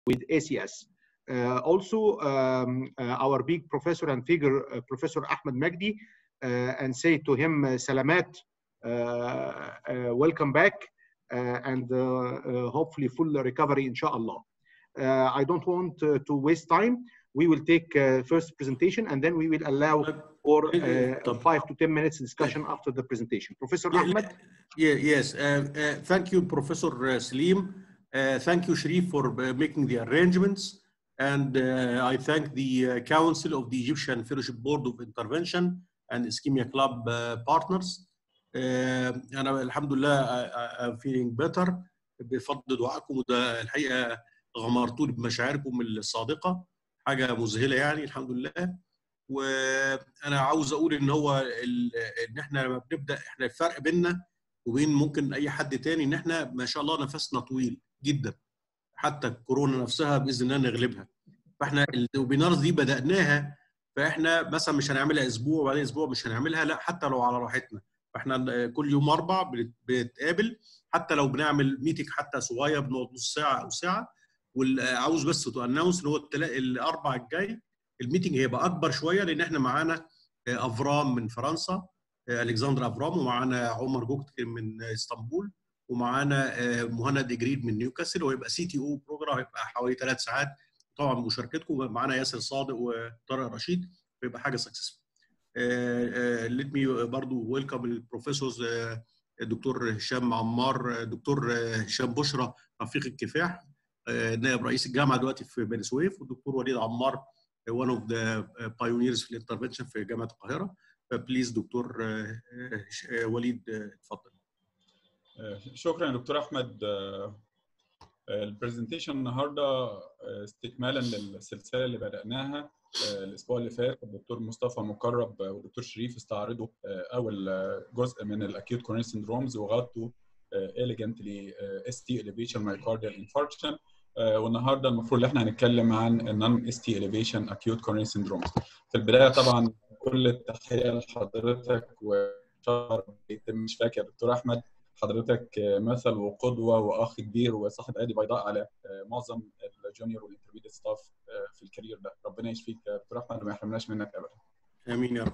with ACS. Uh, also, um, uh, our big professor and figure, uh, Professor Ahmed Magdi, and say to him, Salamat, welcome back, and hopefully full recovery, inshallah. I don't want to waste time. We will take first presentation, and then we will allow for five to 10 minutes discussion after the presentation. Professor Yeah, Ahmed? yeah, yes. Uh, uh, thank you, Professor uh, Salim. Uh, thank you, Sharif, for uh, making the arrangements. And uh, I thank the uh, Council of the Egyptian Fellowship Board of Intervention and Ischemia Club uh, partners. Uh, أنا الحمد لله I- I- I'm feeling better بفضل دعائكم وده الحقيقة غمرتوني بمشاعركم الصادقة حاجة مذهلة يعني الحمد لله وأنا عاوز أقول إن هو ال- إن إحنا لما بنبدأ إحنا الفرق بيننا وبين ممكن اي حد تاني ان احنا ما شاء الله نفسنا طويل جدا حتى الكورونا نفسها باذن الله نغلبها فاحنا الويبينارز دي بداناها فاحنا مثلا مش هنعملها اسبوع وبعدين اسبوع مش هنعملها لا حتى لو على راحتنا فاحنا كل يوم اربع بنت- بنتقابل حتى لو بنعمل ميتنج حتى صغير بنقعد نص ساعه او ساعه وعاوز بس تو اناونس ان هو التلا- الاربع الجاي الميتنج هيبقى اكبر شويه لان احنا معانا افرام من فرنسا الكسندر افرام ومعانا عمر جوكت من اسطنبول ومعانا آه، مهند جريد من نيوكاسل ويبقى سي تي او بروجرام هيبقى حوالي ثلاث ساعات طبعا بمشاركتكم معانا ياسر صادق وطارق رشيد ويبقى حاجه سكسسفول ليت مي برضو ويلكم البروفيسورز الدكتور هشام عمار آه، دكتور آه، هشام بشرى رفيق الكفاح آه، نائب رئيس الجامعه دلوقتي في بني سويف والدكتور وليد عمار one of the pioneers في الانترفنشن في جامعه القاهره بليز دكتور آه، آه، وليد آه، اتفضل شكرا يا دكتور احمد البرزنتيشن النهارده استكمالا للسلسله اللي بداناها الاسبوع اللي فات الدكتور مصطفى مقرب والدكتور شريف استعرضوا اول جزء من الاكيوت كوروني سندرومز وغطوا اليجنتلي اس تي اليفيشن مايكارديال انفاركشن والنهارده المفروض ان احنا هنتكلم عن النون اس تي اليفيشن اكيوت كوروني سندرومز في البدايه طبعا كل التحيه لحضرتك مش فاكر دكتور احمد حضرتك مثل وقدوه واخ كبير وصاحب ايدي بيضاء على معظم الجونيور والانترميديت ستاف في الكارير ده ربنا يشفيك يا دكتور احمد وما يحرمناش منك ابدا امين يا رب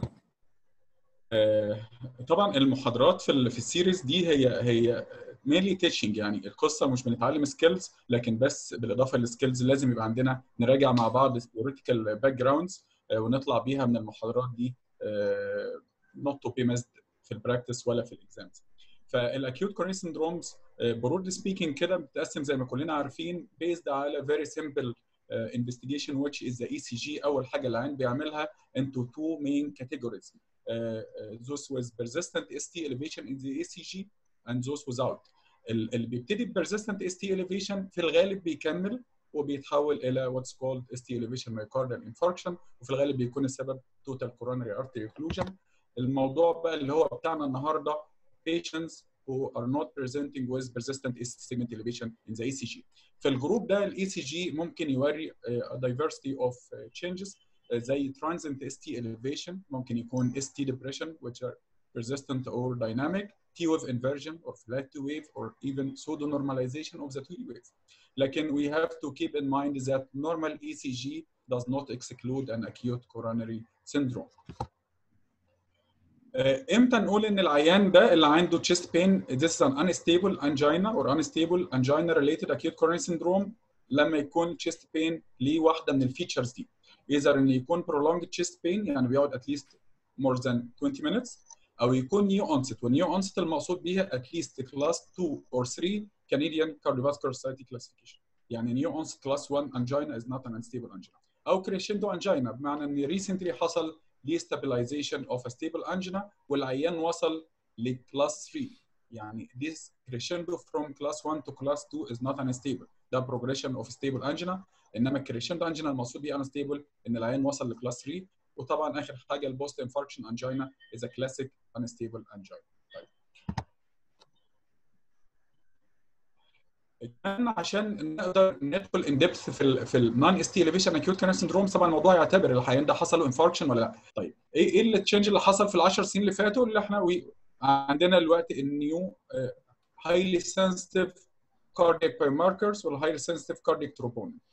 طبعا المحاضرات في في السيريز دي هي هي مينلي تيتشنج يعني القصه مش بنتعلم سكيلز لكن بس بالاضافه للسكيلز لازم يبقى عندنا نراجع مع بعض ثيوريتيكال باك جراوندز ونطلع بيها من المحاضرات دي نوت تو بي ميزد في البراكتس ولا في الاكزامز فالاكيوت كوروني سندرومز برودلي سبيكينج كده بتتقسم زي ما كلنا عارفين بيزد على فيري سمبل investigation which is the ECG اول حاجه العين بيعملها into two main categories uh, uh, those with persistent ST elevation in the ECG and those without اللي بيبتدي ب persistent ST elevation في الغالب بيكمل وبيتحول الى what's called ST elevation myocardial infarction وفي الغالب بيكون السبب total coronary artery occlusion الموضوع بقى اللي هو بتاعنا النهارده patients who are not presenting with persistent ST segment elevation in the ECG. في الجروب ده الاي سي جي ممكن يوري a diversity of changes زي transient ST elevation ممكن يكون ST depression which are persistent or dynamic T wave inversion or flat T wave or even pseudo normalization of the T wave. لكن we have to keep in mind that normal ECG does not exclude an acute coronary syndrome. امتى نقول ان العيان ده اللي عنده chest pain this is an unstable angina or unstable angina related acute coronary syndrome لما يكون chest pain ليه واحده من الفيتشرز دي either ان يكون prolonged chest pain يعني بيقعد at least more than 20 minutes او يكون new onset والنيو onset المقصود بيها at least class 2 or 3 Canadian cardiovascular society classification يعني new onset class 1 angina is not an unstable angina او crescendo angina بمعنى ان recently حصل destabilization of a stable angina والعيان وصل لكلاس 3 يعني this crescendo from class 1 to class 2 is not unstable ده progression of stable angina انما crescendo angina المقصود بيه unstable ان العيان وصل لكلاس 3 وطبعا اخر حاجه البوست انفاركشن angina is a classic unstable angina طيب كمان عشان نقدر ندخل ان ديبث في ال في النون اس تي اليفيشن اكيوت كان سندروم طبعا الموضوع يعتبر العيان ده حصل له انفاركشن ولا لا طيب ايه ايه التشنج اللي حصل في ال 10 سنين اللي فاتوا اللي احنا عندنا دلوقتي النيو هايلي سنسيتيف كاردياك بايوماركرز والهايلي سنسيتيف كاردياك تروبونين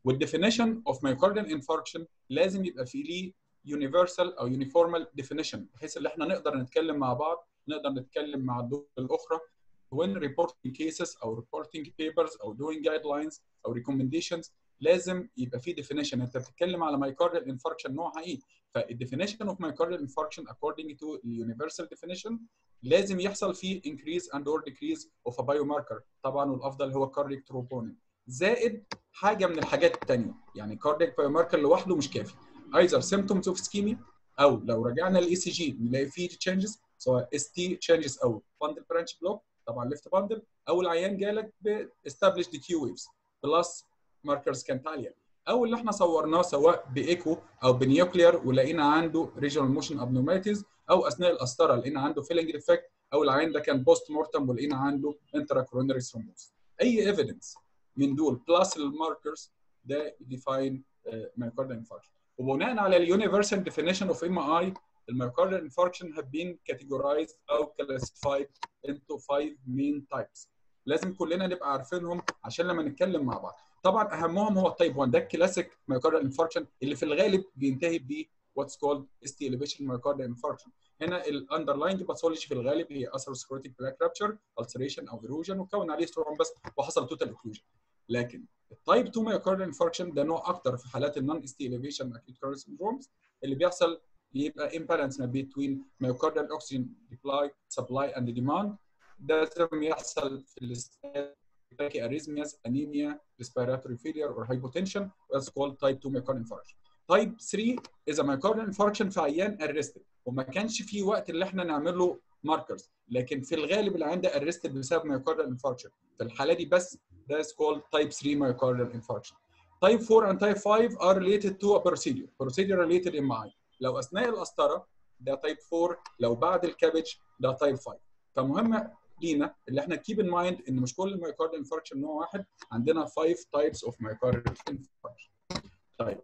والديفينيشن اوف مايوكارديال انفاركشن لازم يبقى فيه ليه يونيفرسال او يونيفورمال ديفينيشن بحيث ان احنا نقدر نتكلم مع بعض نقدر نتكلم مع الدول الاخرى when reporting cases او reporting papers او doing guidelines او recommendations لازم يبقى في definition انت بتتكلم على myocardial infarction نوعها ايه فالديفينيشن اوف myocardial infarction according to the universal definition لازم يحصل فيه increase and or decrease of a biomarker طبعا والافضل هو cardiac troponin زائد حاجه من الحاجات الثانيه يعني cardiac biomarker لوحده مش كافي either symptoms of ischemia او لو رجعنا للاي سي جي نلاقي فيه changes سواء اس تي تشينجز او باندل برانش بلوك طبعا ليفت باندل او العيان جالك باستابليش دي كيو ويفز بلس ماركرز كانت عاليه او اللي احنا صورناه سواء بايكو او بنيوكلير ولقينا عنده ريجنال موشن ابنورماليتيز او اثناء القسطره لقينا عنده فيلنج ديفكت او العيان ده كان بوست مورتم ولقينا عنده انترا كورونري ثرومبوز اي ايفيدنس من دول بلس الماركرز ده ديفاين مايوكارديال انفاركشن وبناء على اليونيفرسال ديفينيشن اوف ام اي المyocardial infarction have been categorized او classified into five main types لازم كلنا نبقى عارفينهم عشان لما نتكلم مع بعض طبعا اهمهم هو التايب 1 ده الكلاسيك myocardial infarction اللي في الغالب بينتهي ب what's called ST elevation myocardial infarction هنا الاندرلاينج باثولوجي في الغالب هي atherosclerotic plaque rupture ulceration او erosion وكون عليه ثرومبس وحصل توتال occlusion لكن التايب 2 myocardial infarction ده نوع اكتر في حالات النون ST elevation acute coronary syndromes اللي بيحصل يبقى imbalance ما between myocardial oxygen supply supply and demand ده لازم يحصل في الاستاد arrhythmias, anemia, respiratory failure or hypotension that's called type 2 myocardial infarction. Type 3 is a myocardial infarction في عيان arrested وما كانش في وقت اللي احنا نعمل له ماركرز لكن في الغالب العيان ده arrested بسبب myocardial infarction في الحاله دي بس ده is called type 3 myocardial infarction. Type 4 and type 5 are related to a procedure, procedure related MI. لو اثناء القسطره ده تايب 4 لو بعد الكابج ده تايب 5 فمهم لينا اللي احنا كيب ان مايند ان مش كل المايوكارديال انفاركشن نوع واحد عندنا 5 تايبس اوف مايوكارديال انفاركشن طيب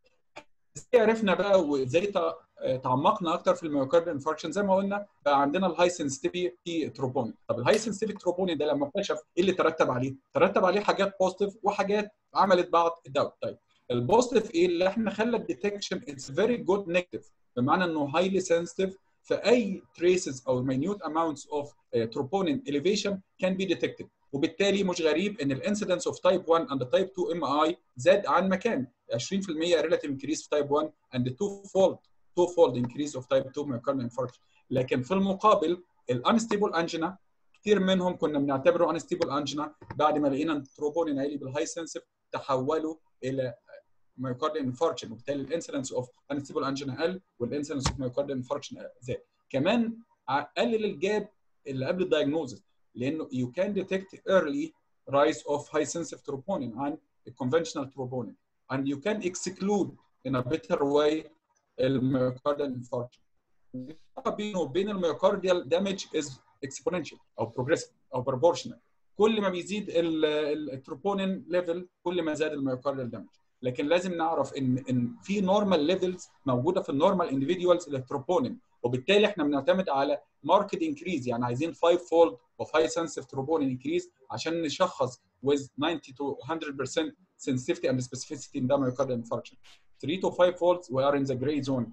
ازاي عرفنا بقى وازاي تعمقنا اكتر في المايوكارديال انفاركشن زي ما قلنا بقى عندنا الهاي سنسيتيفيتي تروبونين طب الهاي سنسيتيفيتي تروبونين ده لما اكتشف ايه اللي ترتب عليه؟ ترتب عليه حاجات بوزيتيف وحاجات عملت بعض الدوت طيب البوزيتيف ايه اللي احنا خلى الديتكشن اتس فيري جود نيجاتيف بمعنى انه هايلي سنسيتيف فاي traces او minute amounts of uh, troponin elevation can be detected وبالتالي مش غريب ان الانسيدنس اوف تايب 1 and تايب 2 ام اي زاد عن مكان 20% relative increase في تايب 1 and 2 fold 2 fold increase of type 2 myocardial infarction لكن في المقابل الانستيبل انجينا كتير منهم كنا بنعتبره انستيبل انجينا بعد ما لقينا التروبونين عالي بالهاي سنسيف تحولوا الى مايوكارديال انفاركشن وبالتالي الانسيدنس اوف انستيبل انجينا قل والانسيدنس اوف مايوكارديال انفاركشن زاد كمان قلل الجاب اللي قبل الدايجنوزس لانه you can detect early rise of high sensitive troponin عن conventional troponin and you can exclude in a better way الميوكارديال انفاركشن بينه وبين الميوكارديال دامج is exponential او progressive او proportional كل ما بيزيد التروبونين ليفل كل ما زاد الميوكارديال دامج لكن لازم نعرف ان ان في نورمال ليفلز موجوده في النورمال انديفيدوالز للتروبونين وبالتالي احنا بنعتمد على ماركت انكريز يعني عايزين 5 فولد اوف هاي سنسيف تروبونين انكريز عشان نشخص with 90 to 100% sensitivity and specificity in the myocardial infarction 3 to 5 folds we are in the gray zone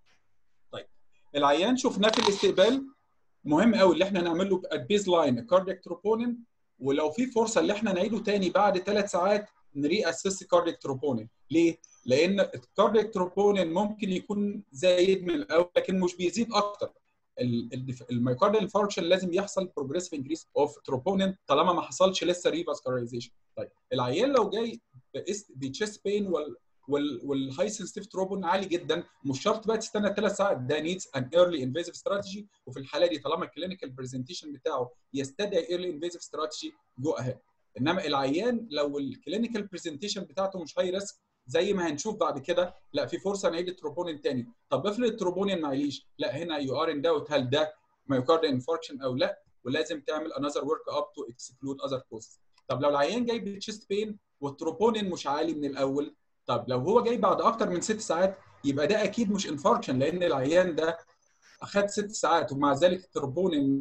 طيب العيان شفناه في الاستقبال مهم قوي اللي احنا نعمل له البيز لاين الكاردياك تروبونين ولو في فرصه اللي احنا نعيده تاني بعد ثلاث ساعات نري اسيس كاردياك تروبونين ليه؟ لان الكاردياك تروبونين ممكن يكون زايد من الاول لكن مش بيزيد اكتر الميوكارديال انفاركشن لازم يحصل بروجريسيف انكريس اوف تروبونين طالما ما حصلش لسه ريفاسكولايزيشن طيب العيان لو جاي بتشيست بين وال والهاي سنسيتيف تروبون عالي جدا مش شرط بقى تستنى ثلاث ساعات ده نيدز ان ايرلي انفيزيف استراتيجي وفي الحاله دي طالما الكلينيكال برزنتيشن بتاعه يستدعي ايرلي انفيزيف استراتيجي جو اهيد انما العيان لو الكلينيكال برزنتيشن بتاعته مش هاي ريسك زي ما هنشوف بعد كده لا في فرصه نعيد التروبونين تاني طب افرض التروبونين ما عليش لا هنا يو ار ان داوت هل ده مايوكارديال انفاركشن او لا ولازم تعمل انذر ورك اب تو اكسكلود اذر كوزز طب لو العيان جاي بتشيست بين والتروبونين مش عالي من الاول طب لو هو جاي بعد اكتر من ست ساعات يبقى ده اكيد مش انفاركشن لان العيان ده اخد ست ساعات ومع ذلك التروبونين معليش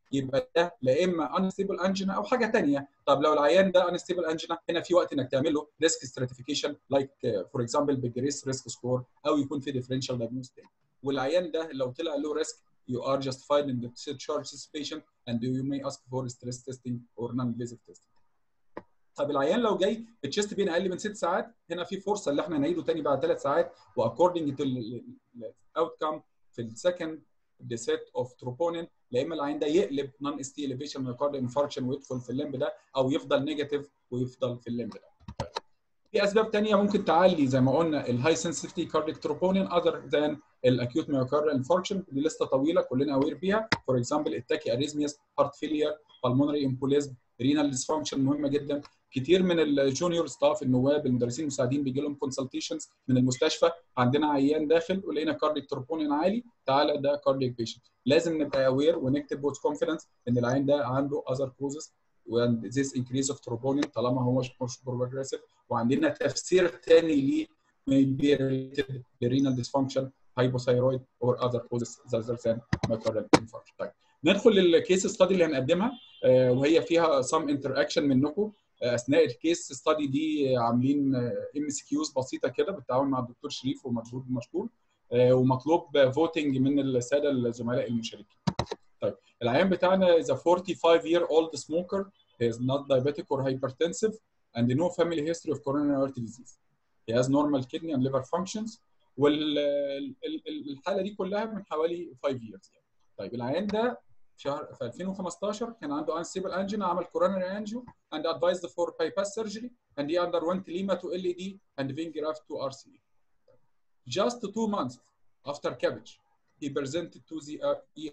يبقى ده لا اما انستيبل انجينا او حاجه ثانيه طب لو العيان ده انستيبل انجينا هنا في وقت انك تعمل له ريسك ستراتيفيكيشن لايك فور اكزامبل بالجريس ريسك سكور او يكون في ديفرنشال دايجنوز تاني والعيان ده لو طلع له ريسك you are justified in the discharge suspicion and you may ask for stress testing or non-invasive testing. طب العيان لو جاي التشيست بين اقل من ست ساعات هنا في فرصه اللي احنا نعيده تاني بعد ثلاث ساعات واكوردنج تو الاوتكم في السكند ديسيت اوف تروبونين لا اما العيان ده يقلب نون اس تي اليفيشن مايوكارد انفاركشن ويدخل في الليمب ده او يفضل نيجاتيف ويفضل في الليمب ده. في اسباب ثانيه ممكن تعلي زي ما قلنا الهاي سنسيتيفيتي كارديك تروبونين اذر ذان الاكيوت مايوكارد انفاركشن دي لسته طويله كلنا اوير بيها فور اكزامبل التاكي اريزمياس هارت فيلير بالمونري امبوليزم رينال ديسفانكشن مهمه جدا كتير من الجونيور ستاف النواب المدرسين المساعدين بيجي لهم كونسلتيشنز من المستشفى عندنا عيان داخل ولقينا كارديك تروبونين عالي تعالى ده كارديك بيشنت لازم نبقى اوير ونكتب بوت كونفيدنس ان العيان ده عنده اذر كوزز and this increase of troponin طالما هو مش بروجريسيف وعندنا تفسير ثاني ليه may be related to renal dysfunction hypothyroid or other causes other than myocardial infarction. طيب ندخل للكيس ستادي اللي هنقدمها وهي فيها some interaction منكم اثناء الكيس ستادي دي عاملين ام سي كيوز بسيطه كده بالتعاون مع الدكتور شريف ومجهود مشكور ومطلوب فوتنج من الساده الزملاء المشاركين. طيب العيان بتاعنا is a 45 year old smoker he is not diabetic or hypertensive and no family history of coronary artery disease. He has normal kidney and liver functions والحاله دي كلها من حوالي 5 years يعني. طيب العيان ده شهر في 2015 كان عنده unstable angina عمل coronary angio and advised for bypass surgery and he underwent lima to LED and vein graft to RCA. Just two months after CABG, he presented to the uh,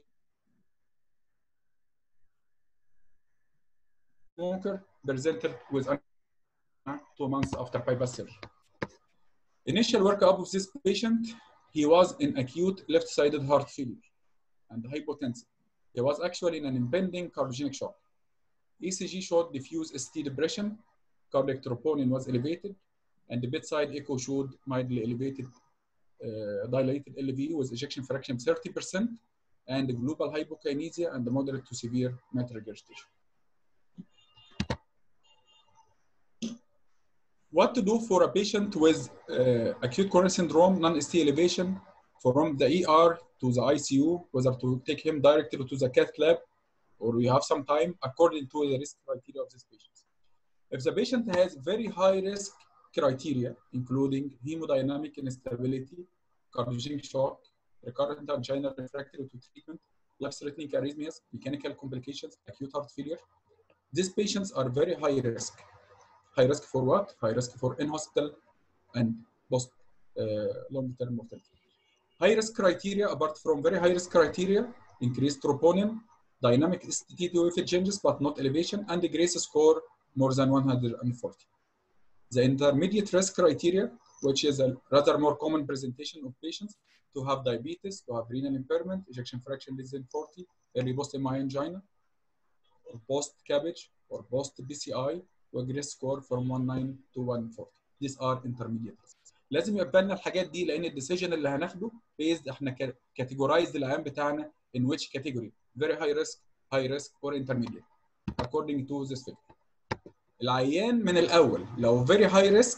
smoker presented with two months after bypass surgery. Initial workup of this patient, he was in acute left-sided heart failure and hypotensive. He was actually in an impending cardiogenic shock. ECG showed diffuse ST depression, cardiac troponin was elevated, and the bedside echo showed mildly elevated uh, dilated LV with ejection fraction 30% and global hypokinesia and moderate to severe mitral regurgitation. What to do for a patient with uh, acute coronary syndrome, non-ST elevation, from the ER to the ICU, whether to take him directly to the cath lab or we have some time according to the risk criteria of this patient. If the patient has very high risk criteria, including hemodynamic instability, cardiogenic shock, recurrent angina refractory to treatment, life-threatening arrhythmias, mechanical complications, acute heart failure, these patients are very high risk. High risk for what? High risk for in-hospital and post uh, long-term mortality. High risk criteria, apart from very high risk criteria, increased troponin, dynamic STT wave changes, but not elevation, and the GRACE score more than 140. The intermediate risk criteria, which is a rather more common presentation of patients to have diabetes, to have renal impairment, ejection fraction less than 40, early post-MI angina, or post-cabbage, or post-BCI, or GRACE score from 19 to 140. These are intermediate risks. لازم يبقى لنا الحاجات دي لان الديسيجن اللي هناخده بيزد احنا كاتيجورايزد العيان بتاعنا in which category very high risk high risk or intermediate according to this figure العيان من الاول لو very high risk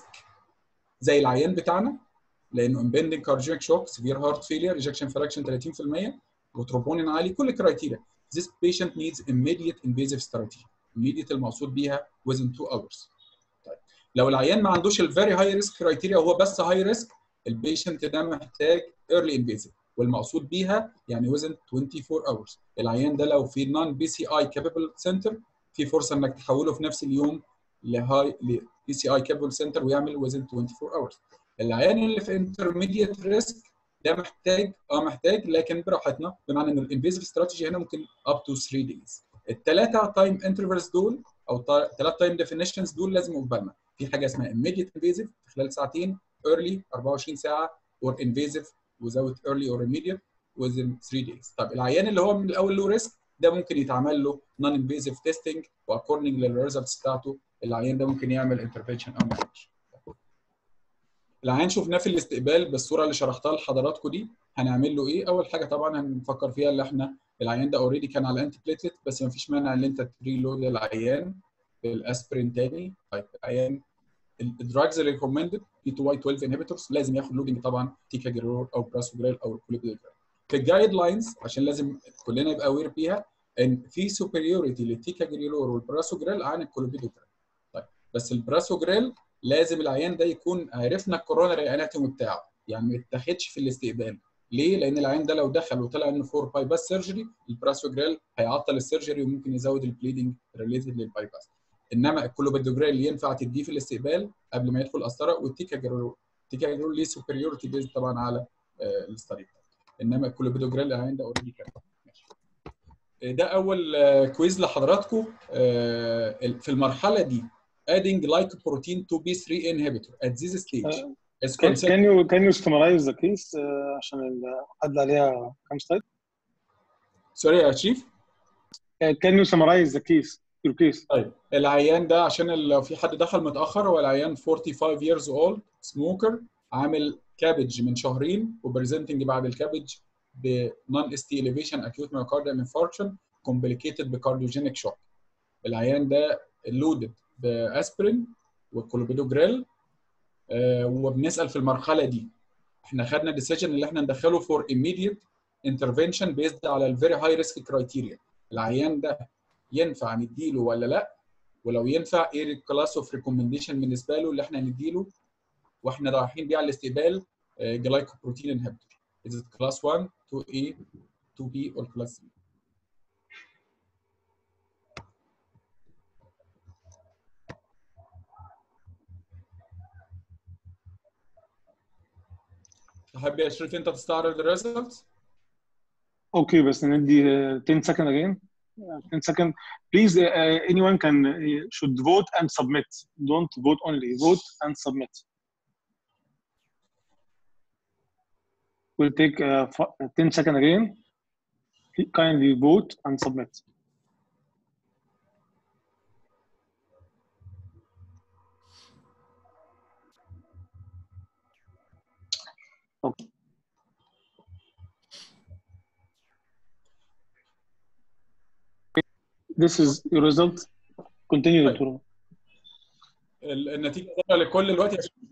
زي العيان بتاعنا لانه impending cardiac shock severe heart failure ejection fraction 30% وتروبونين عالي كل كرايتيريا this patient needs immediate invasive strategy immediate المقصود بيها within 2 hours طيب لو العيان ما عندوش الفيري هاي ريسك كرايتيريا وهو بس هاي ريسك البيشنت ده محتاج early invasive والمقصود بيها يعني within 24 hours العيان ده لو في نون بي سي اي كابابل سنتر في فرصه انك تحوله في نفس اليوم لهاي بي سي اي كابابل سنتر ويعمل within 24 hours العيان اللي في انترميديت ريسك ده محتاج اه محتاج لكن براحتنا بمعنى ان الانفيزيف استراتيجي هنا ممكن اب تو 3 دايز الثلاثه تايم انترفلز دول او ثلاث تايم ديفينيشنز دول لازم ناخد بالنا في حاجه اسمها immediate invasive في خلال ساعتين early 24 ساعه or invasive without early or immediate within 3 days طب العيان اللي هو من الاول له ريسك ده ممكن يتعمل له نون انفيزيف تيستنج واكوردنج للريزلتس بتاعته العيان ده ممكن يعمل انترفنشن او ما العيان شفناه في الاستقبال بالصوره اللي شرحتها لحضراتكم دي هنعمل له ايه اول حاجه طبعا هنفكر فيها اللي احنا العيان ده اوريدي كان على انتي بليتلت بس ما فيش مانع ان انت تريلود العيان بالاسبرين تاني طيب العيان الدراجز ريكومندد بي 2 واي 12 انهبيتورز لازم ياخد لودنج طبعا تيكاجريل او براسوجريل او كوليبيدوجريل في الجايد لاينز عشان لازم كلنا يبقى اوير بيها ان في سوبريوريتي للتيكاجريلور والبراسوجريل عن الكوليبيدوجريل طيب بس البراسوجريل لازم العيان ده يكون عرفنا الكوروناري اناتومي بتاعه يعني ما يتاخدش في الاستقبال ليه؟ لان العيان ده لو دخل وطلع انه فور باي باس سيرجري البراسوجريل هيعطل السيرجري وممكن يزود البليدنج ريليتد للباي باس انما الكولوبيدوجريل ينفع تديه في الاستقبال قبل ما يدخل قسطره والتيكاجرول التيكاجرول ليه سوبريورتي بيز طبعا على الستادي انما الكولوبيدوجريل العيان ده اوريدي كان ماشي ده اول كويز لحضراتكم في المرحله دي adding glycoprotein to B3 inhibitor at this stage is Can, considered can you can you summarize the case uh, عشان عدى عليها كام سلايد؟ سوري يا شريف Uh, can you summarize the case your case؟ طيب العيان ده عشان لو في حد دخل متاخر هو العيان 45 years old سموكر عامل كابج من شهرين وبريزنتنج بعد الكابج بنون اس تي elevation acute myocardial infarction complicated بكارديوجينيك شوك العيان ده لودد باسبرين والكولوبيدوجريل آه وبنسال في المرحله دي احنا خدنا ديسيجن اللي احنا ندخله فور immediate intervention based على الفيري هاي ريسك كرايتيريا العيان ده ينفع نديله ولا لا ولو ينفع ايه الكلاس اوف ريكومنديشن بالنسبه له اللي احنا نديله واحنا رايحين بيه على الاستقبال جلايكوبروتين انهبيتور is it class 1 2A 2B or class 3 تحب يا شريف انت تستعرض الريزلتس؟ Okay بس ندي uh, 10 second again. Uh, 10 second. Please uh, uh, anyone can uh, should vote and submit. Don't vote only. Vote and submit. We'll take uh, f- 10 second again. Kindly vote and submit. Okay. This is your result. Continue, طيب. دكتور. ال- النتيجه ظاهره لكل الوقت يا شريف؟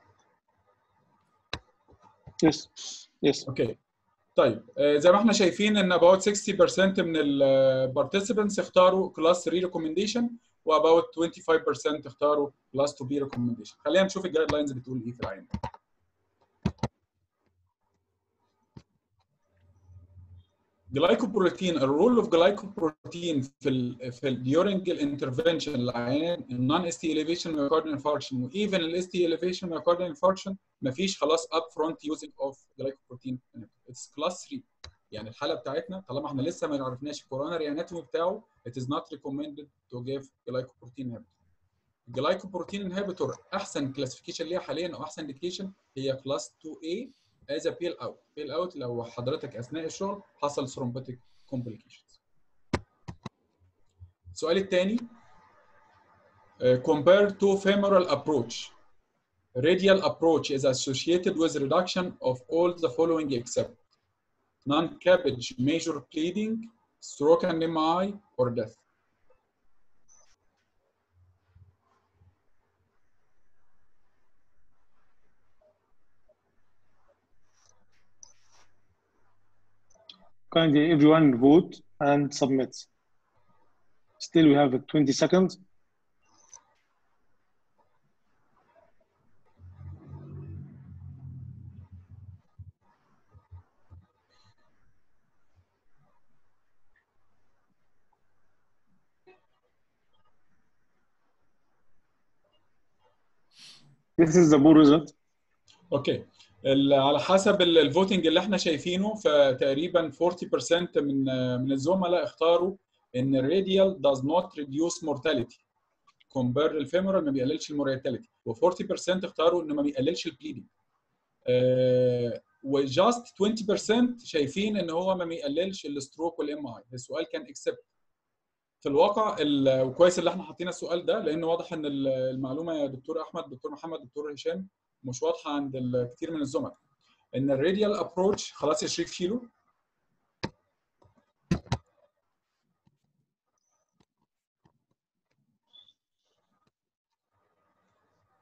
Yes. Yes. اوكي طيب آه، زي ما احنا شايفين ان about 60% من البارتيسيبنتس اختاروا كلاس 3 ريكومنديشن واباوت 25% اختاروا كلاس 2 بي ريكومنديشن خلينا نشوف الجايد لاينز بتقول ايه في العين ده جلايكوبروتين الرول اوف جلايكوبروتين في ال في ال during الانترفنشن العيان النون اس تي elevation myocardial infarction وايفن الاس تي elevation myocardial infarction مفيش خلاص up front using of glycoprotein اتس كلاس 3 يعني الحاله بتاعتنا طالما احنا لسه ما عرفناش الكوروناري اناتومي بتاعه it is not recommended to give glycoprotein inhibitor الجلايكوبروتين انهبيتور احسن كلاسيفيكيشن ليها حاليا او احسن ديكيشن هي كلاس 2A از بيل اوت بيل اوت لو حضرتك اثناء الشغل حصل ثرومبوتيك كومبليكيشنز السؤال الثاني compare to femoral approach radial approach is associated with reduction of all the following except non-cabbage major bleeding stroke and MI or death Kindly everyone vote and submit. Still we have 20 seconds. This is the poor result. اوكي ال- على حسب الفوتنج اللي احنا شايفينه فتقريبا 40% من من الزملاء اختاروا ان الراديال does not reduce mortality كومبير الفيمورال ما بيقللش المورتاليتي و40% اختاروا انه ما بيقللش البليدنج وجاست 20% شايفين ان هو ما بيقللش الستروك والام اي السؤال كان اكسبت في الواقع ال- وكويس اللي احنا حاطين السؤال ده لان واضح ان ال- المعلومه يا دكتور احمد دكتور محمد دكتور هشام مش واضحه عند ال- كتير من الزملاء ان الراديال ابروتش خلاص يا شريف شيله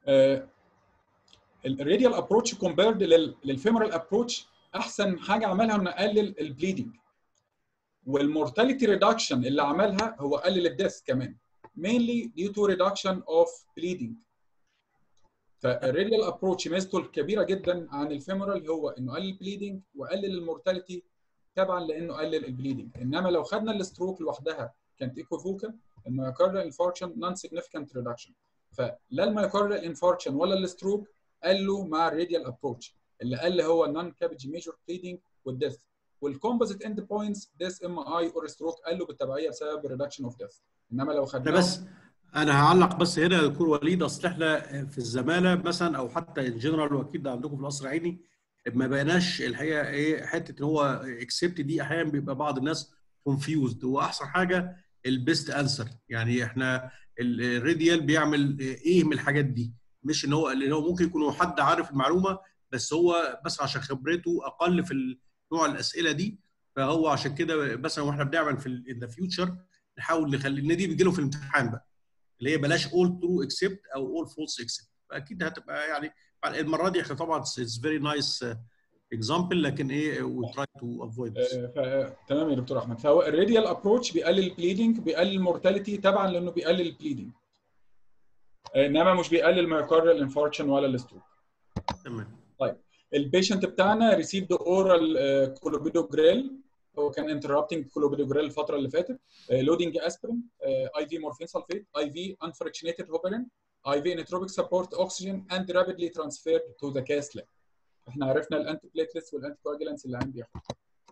الراديال ابروتش كومبيرد للفيمورال ابروتش احسن حاجه عملها انه قلل البليدنج والمورتاليتي ريدكشن اللي عملها هو قلل الديث كمان mainly due to reduction of bleeding فالراديال ابروتش ميزته الكبيره جدا عن الفيمورال هو انه قلل البليدنج وقلل المورتاليتي تبعا لانه قلل البليدنج انما لو خدنا الستروك لوحدها كانت ايكوفوكال الميوكاردال انفاركشن نون سيجنفيكانت ريدكشن فلا الميوكاردال انفاركشن ولا الستروك قالوا مع الراديال ابروتش اللي قال هو النون كابج ميجور بليدنج والديث والكومبوزيت اند بوينتس ديث ام اي اور ستروك قالوا بالتبعيه بسبب الريدكشن اوف ديث انما لو خدنا بس انا هعلق بس هنا يا دكتور وليد اصل احنا في الزماله مثلا او حتى ان جنرال واكيد عندكم في القصر العيني ما بقيناش الحقيقه ايه حته ان هو اكسبت دي احيانا بيبقى بعض الناس كونفيوزد هو احسن حاجه البيست انسر يعني احنا الراديال بيعمل ايه من الحاجات دي مش ان هو اللي هو ممكن يكون حد عارف المعلومه بس هو بس عشان خبرته اقل في نوع الاسئله دي فهو عشان كده مثلا واحنا بنعمل في ان ذا فيوتشر نحاول نخلي ان دي بيجي له في الامتحان بقى اللي هي بلاش اول ترو اكسبت او اول فولس اكسبت فاكيد هتبقى يعني المره دي احنا طبعا اتس فيري نايس اكزامبل لكن ايه وي تراي تو افويد تمام يا دكتور احمد فهو الراديال ابروتش بيقلل البليدنج بيقلل المورتاليتي تبعا لانه بيقلل البليدنج انما مش بيقلل مايوكاردال انفاركشن ولا الستروك تمام طيب البيشنت بتاعنا ريسيفد اورال كولوبيدوجريل هو كان انتربتنج كولوبيدوجريل الفتره اللي فاتت لودنج اسبرين اي في مورفين سلفيت اي في انفركشنيتد هوبرين اي في انتروبيك سبورت اوكسجين اند رابيدلي ترانسفيرد تو ذا كاس لاب احنا عرفنا الانتي بليتلتس والانتي كواجلانس اللي عندي ياخد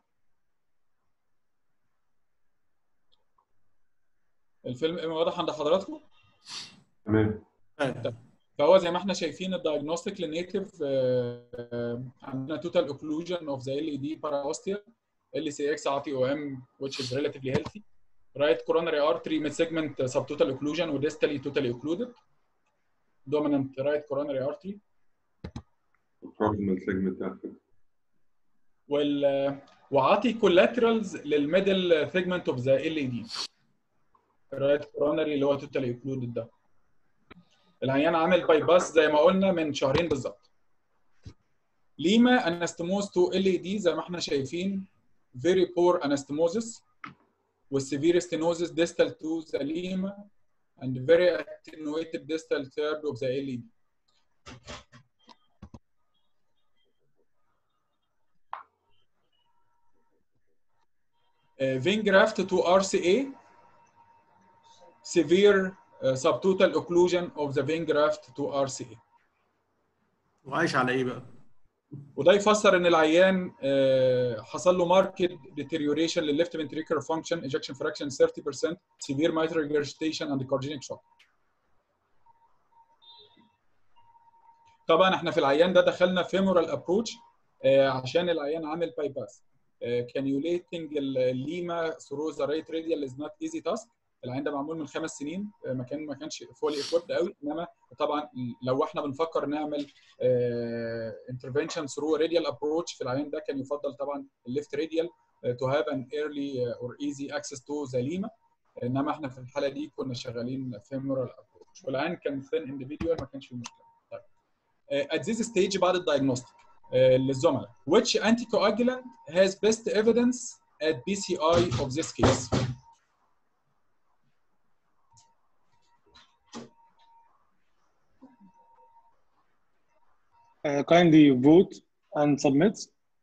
الفيلم واضح عند حضراتكم؟ تمام فهو زي ما احنا شايفين الدايجنوستيك للنيتف عندنا توتال اوكلوجن اوف ذا ال اي دي باراوستيا ال سي اكس عاطي او ام which is relatively healthy right coronary artery mid segment subtotal occlusion و distally totally occluded dominant right coronary artery proximal segment اخر وال وعاطي collaterals للميدل segment of the ال اي دي right coronary اللي هو totally occluded ده العيان عامل باي باس زي ما قلنا من شهرين بالظبط ليما انستموز تو ال اي دي زي ما احنا شايفين very poor anastomosis with severe stenosis distal to the lima and very attenuated distal third of the LED. Uh, vein graft to RCA, severe uh, subtotal occlusion of the vein graft to RCA. وعايش على ايه بقى؟ وده يفسر ان العيان حصل له ماركت deterioration للليفت ventricular function ejection fraction 30% severe mitral regurgitation and cardiac shock. طبعا احنا في العيان ده دخلنا femoral approach عشان العيان عامل باي باس. cannulating الليما through the right radial is not easy task. العين ده معمول من خمس سنين ما كان ما كانش فولي ايكويبد قوي انما طبعا لو احنا بنفكر نعمل انترفنشن ثرو راديال ابروتش في العين ده كان يفضل طبعا الليفت راديال تو هاف ان ايرلي اور ايزي اكسس تو ذا ليما انما احنا في الحاله دي كنا شغالين فيمورال ابروتش والعين كان ثين انديفيدوال ما كانش فيه مشكله طيب at this stage بعد الدايجنوستيك للزملاء which anticoagulant has best evidence at BCI of this case uh, kindly vote and submit.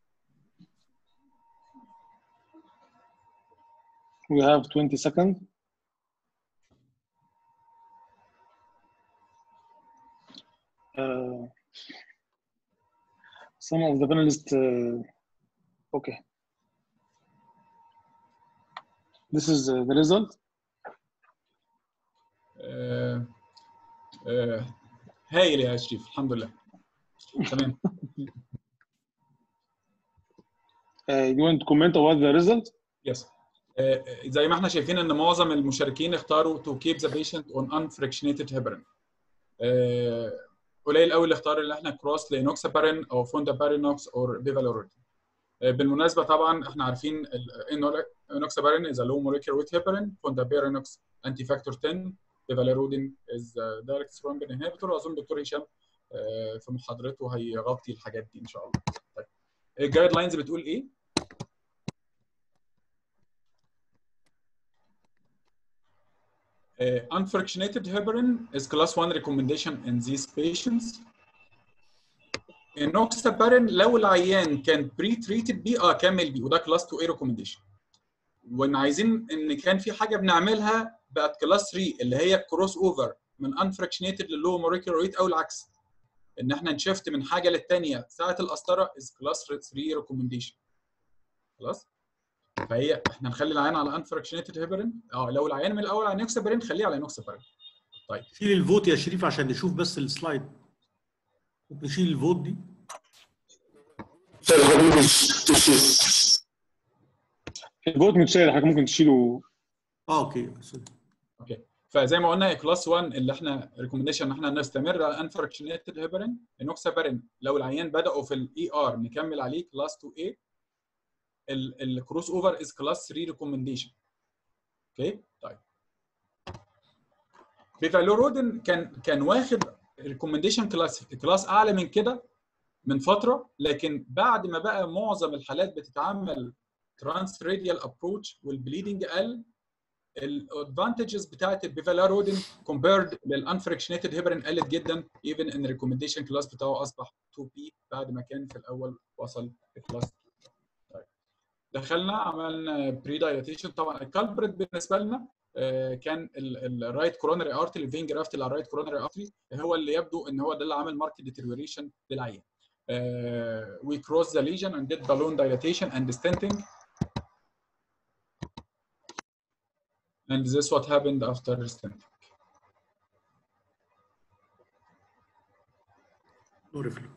We have 20 seconds. Uh, some of the panelists, uh, okay. This is uh, the result. Uh, uh, هايل يا شريف الحمد لله تمام Uh, you want to comment about the result? يس زي ما احنا شايفين ان معظم المشاركين اختاروا to keep the patient on unfractionated heparin uh, قليل قوي اللي اختار اللي احنا كروس لينوكسابارين او فوندابارينوكس او بيفالوريد uh, بالمناسبه طبعا احنا عارفين انوكسابارين is a low molecular weight heparin فوندابارينوكس anti factor 10 بيفاليرودين از دايركت ثرومبين انهبيتور اظن دكتور هشام في محاضرته هيغطي الحاجات دي ان شاء الله طيب الجايد لاينز بتقول ايه Uh, unfractionated heparin is class 1 recommendation in these patients. Enoxaparin لو العيان كان بري تريتد بيه اه كمل بيه وده كلاس 2 a recommendation. وان عايزين ان كان في حاجه بنعملها بقت كلاس 3 اللي هي الكروس اوفر من unfractionated للو موليكيولر ريت او العكس. ان احنا نشفت من حاجه للثانيه ساعه القسطره is class 3 recommendation. خلاص؟ فهي احنا نخلي العيان على انفراكشنيتد هيبرين اه لو العيان من الاول على نوكسابرين خليه على نوكسابرين طيب شيل الفوت يا شريف عشان نشوف بس السلايد ممكن نشيل الفوت دي الفوت متشال حضرتك ممكن تشيله اه اوكي سوري. اوكي فزي ما قلنا كلاس 1 اللي احنا ريكومنديشن ان احنا نستمر على انفراكشنيتد هيبرين النوكسابرين لو العيان بداوا في الاي ار نكمل عليه كلاس 2 a الكروس اوفر از كلاس 3 ريكومنديشن اوكي طيب بيفالورودين كان كان واخد ريكومنديشن كلاس كلاس اعلى من كده من فتره لكن بعد ما بقى معظم الحالات بتتعمل ترانس راديال ابروتش والبليدنج قل الادفانتجز بتاعت البيفالارودين كومبيرد للانفريكشنيتد هيبرين قلت جدا ايفن ان الريكومنديشن كلاس بتاعه اصبح 2 بي بعد ما كان في الاول وصل لكلاس دخلنا عملنا بري دايلاتيشن طبعا الكالبريت بالنسبه لنا كان الرايت كورونري ارتري الفين جرافت اللي على الرايت كورونري ارتري هو اللي يبدو ان هو ده اللي عمل ماركت ديتيريوريشن للعيان. we crossed the lesion and did balloon dilatation and stenting. And this is what happened after stenting. نو ريفلو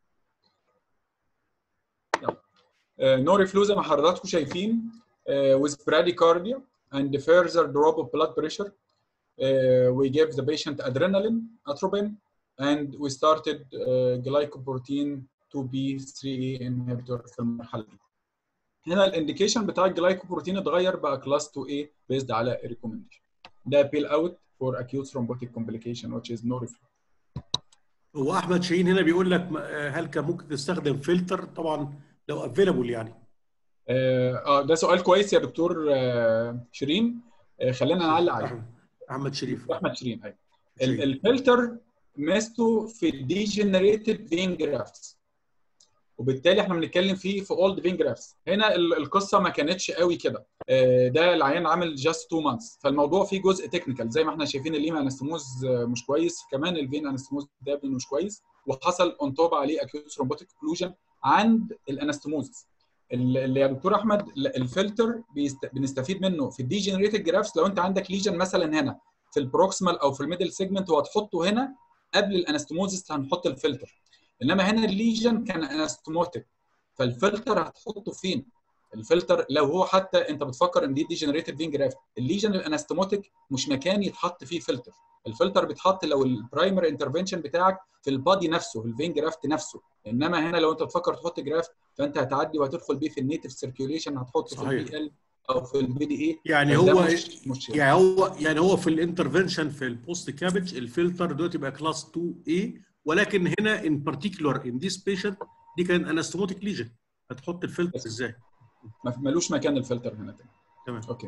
نوري فلو زي ما حضراتكم شايفين uh, with bradycardia and further drop of blood pressure uh, we gave the patient adrenaline atropine and we started uh, glycoprotein 2B3A inhibitor في المرحله دي هنا الانديكيشن بتاع الجلايكوبروتين اتغير بقى كلاس 2A based على ريكومنديشن ده بيل اوت for acute thrombotic complication which is noriflu هو احمد شاهين هنا بيقول لك هل كان ممكن تستخدم فلتر طبعا لو افيلابل يعني اه ده سؤال كويس يا دكتور آه شيرين آه خلينا نعلق عليه احمد شريف احمد شيرين ايوه الفلتر ميزته في الديجنريتد فين جرافتس وبالتالي احنا بنتكلم فيه في اولد فين جرافتس هنا القصه ما كانتش قوي كده آه ده العيان عامل جاست 2 مانثs فالموضوع فيه جزء تكنيكال زي ما احنا شايفين الليما انستموز مش كويس كمان الفين انستموز ده مش كويس وحصل اون توب عليه اكيوت ثرومبوتيك اوكلوجن عند الانستموزس اللي يا دكتور احمد الفلتر بيست... بنستفيد منه في الديجنريتد جرافس لو انت عندك ليجن مثلا هنا في البروكسمال او في الميدل سيجمنت وهتحطه هنا قبل الانستموزس هنحط الفلتر انما هنا الليجن كان انستموتيك فالفلتر هتحطه فين؟ الفلتر لو هو حتى انت بتفكر ان دي ديجنريتد فين جرافت الليجن الانستموتيك مش مكان يتحط فيه فلتر الفلتر بيتحط لو البرايمري انترفنشن بتاعك في البادي نفسه في الفين جرافت نفسه انما هنا لو انت بتفكر تحط جرافت فانت هتعدي وهتدخل بيه في النيتف سيركيوليشن هتحطه في البي ال او في البي دي اي يعني هو مش مش يعني هو يعني هو في الانترفنشن في البوست كابج الفلتر دلوقتي بقى كلاس 2 اي ولكن هنا ان بارتيكولار ان ذيس بيشنت دي كان انستموتيك ليجن هتحط الفلتر ازاي؟ ملوش مكان الفلتر هنا تاني تمام اوكي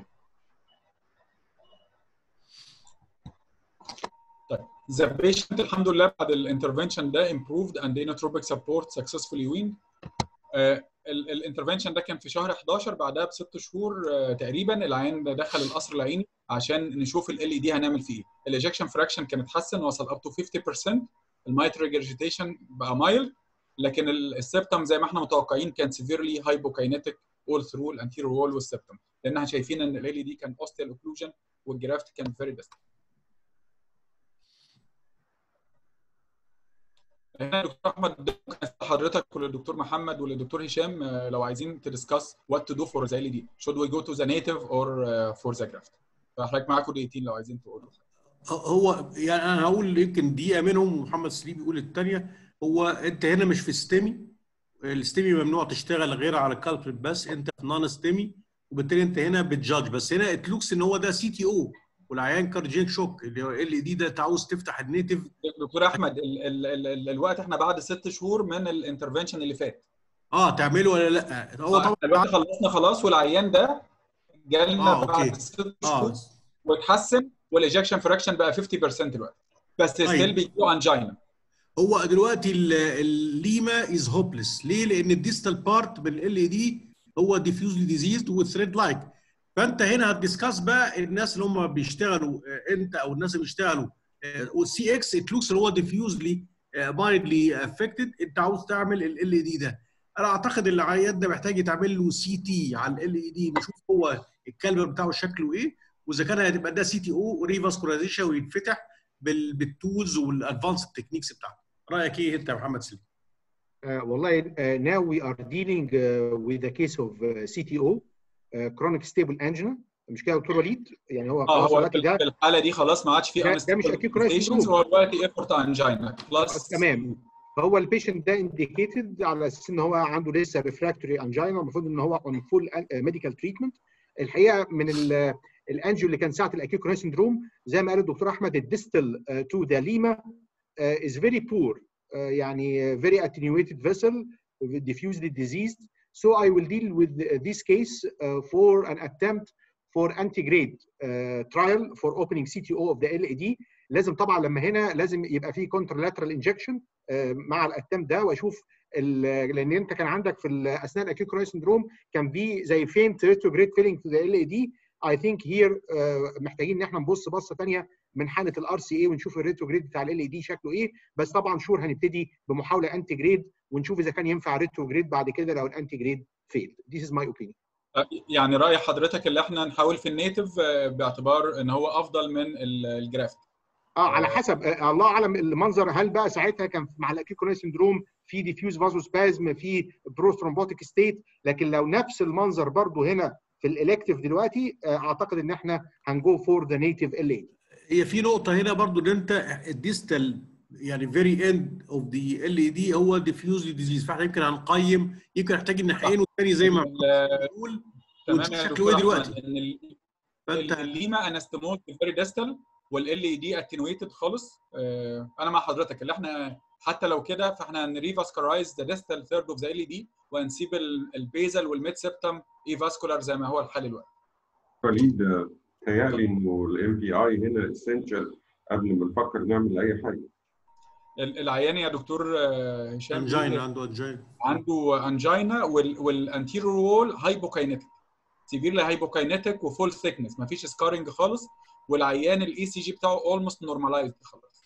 طيب the patient الحمد لله بعد الانترفنشن ده improved and inotropic support successfully weaned الانترفنشن ده كان في شهر 11 بعدها بست شهور uh, تقريبا العيان دخل القصر العيني عشان نشوف ال اي دي هنعمل فيه ايه الاجكشن فراكشن كان اتحسن وصل اب تو 50% المايت ريجرجيتيشن بقى مايل لكن السبتم زي ما احنا متوقعين كان سيفيرلي هايبوكاينيتيك اول ثرو الانتيريور وول والسبتم لان احنا شايفين ان ال دي كان اوستيال اوكلوجن والجرافت كان فيري ديست هنا دكتور احمد حضرتك وللدكتور محمد وللدكتور هشام لو عايزين تدسكاس وات تو دو فور ذا ال دي should we go to the native or for the graft فحضرتك معاكم دقيقتين لو عايزين تقولوا هو يعني انا هقول يمكن دقيقه منهم ومحمد سليم يقول الثانيه هو انت هنا مش في ستيمي الستيمي ممنوع تشتغل غير على الكالبريت بس انت في نون ستيمي وبالتالي انت هنا بتجادج بس هنا ات لوكس ان هو ده سي تي او والعيان كاردياك شوك اللي هو ال دي ده انت عاوز تفتح النيتف دكتور احمد ال ال ال ال الوقت احنا بعد ست شهور من الانترفنشن اللي فات اه تعمله ولا لا هو طبعا الوقت خلصنا خلاص والعيان ده جالنا آه، أوكي. بعد ست شهور اه واتحسن والايجكشن فراكشن بقى 50% دلوقتي بس ستيل بيجيله انجينا هو دلوقتي ال- الليما از هوبلس ليه؟ لان الديستال بارت من ال دي هو ديفيوزلي ديزيزد وثريد لايك فانت هنا هتدسكاس بقى الناس اللي هم بيشتغلوا آه، انت او الناس اللي بيشتغلوا والسي اكس ات لوكس اللي هو ديفيوزلي مايلدلي افكتد انت عاوز تعمل ال دي ده انا اعتقد العيان ده محتاج يتعمل له سي تي على ال دي نشوف هو الكالبر بتاعه شكله ايه واذا كان هتبقى ده سي تي او ريفاسكولايزيشن ويتفتح بال- بالتولز والادفانس تكنيكس بتاعته رايك ايه انت يا محمد سليم؟ Uh, والله uh, now we are dealing uh, with a case of uh, CTO uh, chronic stable angina مش كده يا دكتور وليد يعني هو اه خلاص هو دلوقتي ده في الحاله دي خلاص ما عادش في ده- ده مش acute coronary syndrome. هو دلوقتي ايفورت انجينا بلس تمام فهو البيشنت ده انديكيتد على اساس ان هو عنده لسه ريفراكتوري انجينا المفروض ان هو اون فول ميديكال تريتمنت الحقيقه من ال- الانجيو اللي كان ساعه الاكيوت كوروناري سندروم زي ما قال الدكتور احمد الديستال تو ذا ليما is very poor uh, يعني very attenuated vessel diffusely diseased so I will deal with this case uh, for an attempt for antegrade uh, trial for opening CTO of the LAD لازم طبعا لما هنا لازم يبقى في contralateral injection uh, مع الاتمت ده واشوف ال- لان انت كان عندك في ال- اثناء الاكيوت كوروناري سندروم كان في زي فينت retrograde filling to the LAD I think here uh, محتاجين ان احنا نبص بصه ثانيه من حاله الار سي اي ونشوف الريتروجريد بتاع ال دي شكله ايه بس طبعا شور هنبتدي بمحاوله انتي جريد ونشوف اذا كان ينفع ريتروجريد بعد كده لو الانتي جريد فيل This is my opinion يعني راي حضرتك اللي احنا نحاول في النيتف آه، باعتبار ان هو افضل من ال- الجرافت اه على حسب آه الله اعلم المنظر هل بقى ساعتها كان مع الاكيوت كوروناري سندروم في ديفيوز فازوسبازم في بروثرومبوتيك ستيت لكن لو نفس المنظر برضو هنا في الالكتيف دلوقتي آه اعتقد ان احنا هنجو فور ذا نيتيف ال اي هي في نقطه هنا برضو ان انت الديستال يعني فيري اند اوف ذا ال دي هو ديفيوزلي ديزيز فاحنا يمكن هنقيم يمكن نحتاج الناحيين والثاني زي ما ال- بنقول تمام ونشوف يا شكله دكتور ايه أحمد، دلوقتي ان ال- فانت الليما انستمول فيري ديستال والال اي دي اتنويتد خالص آه، انا مع حضرتك اللي احنا حتى لو كده فاحنا نريفاسكرايز ذا ديستال ثيرد اوف ذا ال اي دي وهنسيب ال- البيزل والميد سيبتم اي فاسكولار زي ما هو الحال دلوقتي وليد تهيألي انه الام بي اي هنا اسينشال قبل ما نفكر نعمل اي حاجه ال- العيان يا دكتور آه، هشام انجينا عنده انجينا عنده انجينا والانتيريور وول هايبوكاينيتك سيفيرلي هايبوكاينيتك وفول ثيكنس مفيش سكارنج خالص والعيان الاي سي جي بتاعه اولموست نورماليزد خلاص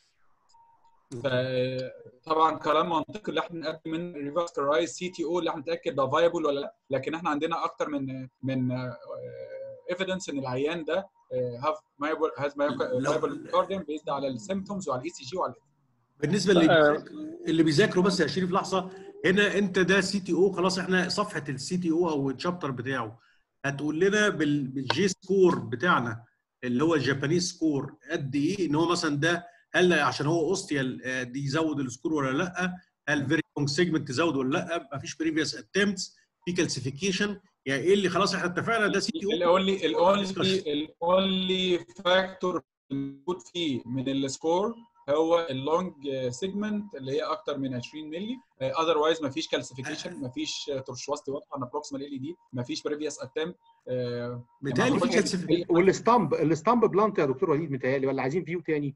طبعا كلام منطقي اللي احنا نقدم من ريفاسكرايز سي تي او اللي احنا نتاكد ده فايبل ولا لا لكن احنا عندنا اكتر من من ايفيدنس ان العيان ده هاف هاز فايبل كارديوم بيزد على السيمتومز وعلى الاي سي جي وعلى بالنسبه اللي اللي بيذاكروا بس يا شريف لحظه هنا انت ده سي تي او خلاص احنا صفحه السي تي او او الشابتر بتاعه هتقول لنا بال- بالجي سكور بتاعنا اللي هو الجابانيز سكور قد ايه ان هو مثلا ده هل عشان هو اوستيال آه، دي يزود السكور ولا لا هل فيري لونج سيجمنت تزود ولا لا مفيش بريفيوس اتمتس في كالسيفيكيشن يعني ايه اللي خلاص احنا اتفقنا ده سي تي او الاونلي الاونلي الاونلي فاكتور موجود فيه من السكور هو اللونج سيجمنت اللي هي اكتر من 20 مللي اذروايز ما فيش كالسيفيكيشن ما فيش ترشوستي واضحه انا بروكسيمال ال دي ما فيش بريفيوس اتم متهيألي في كالسيفيكيشن والستامب الستامب بلانت يا دكتور وليد متهيألي ولا عايزين فيو تاني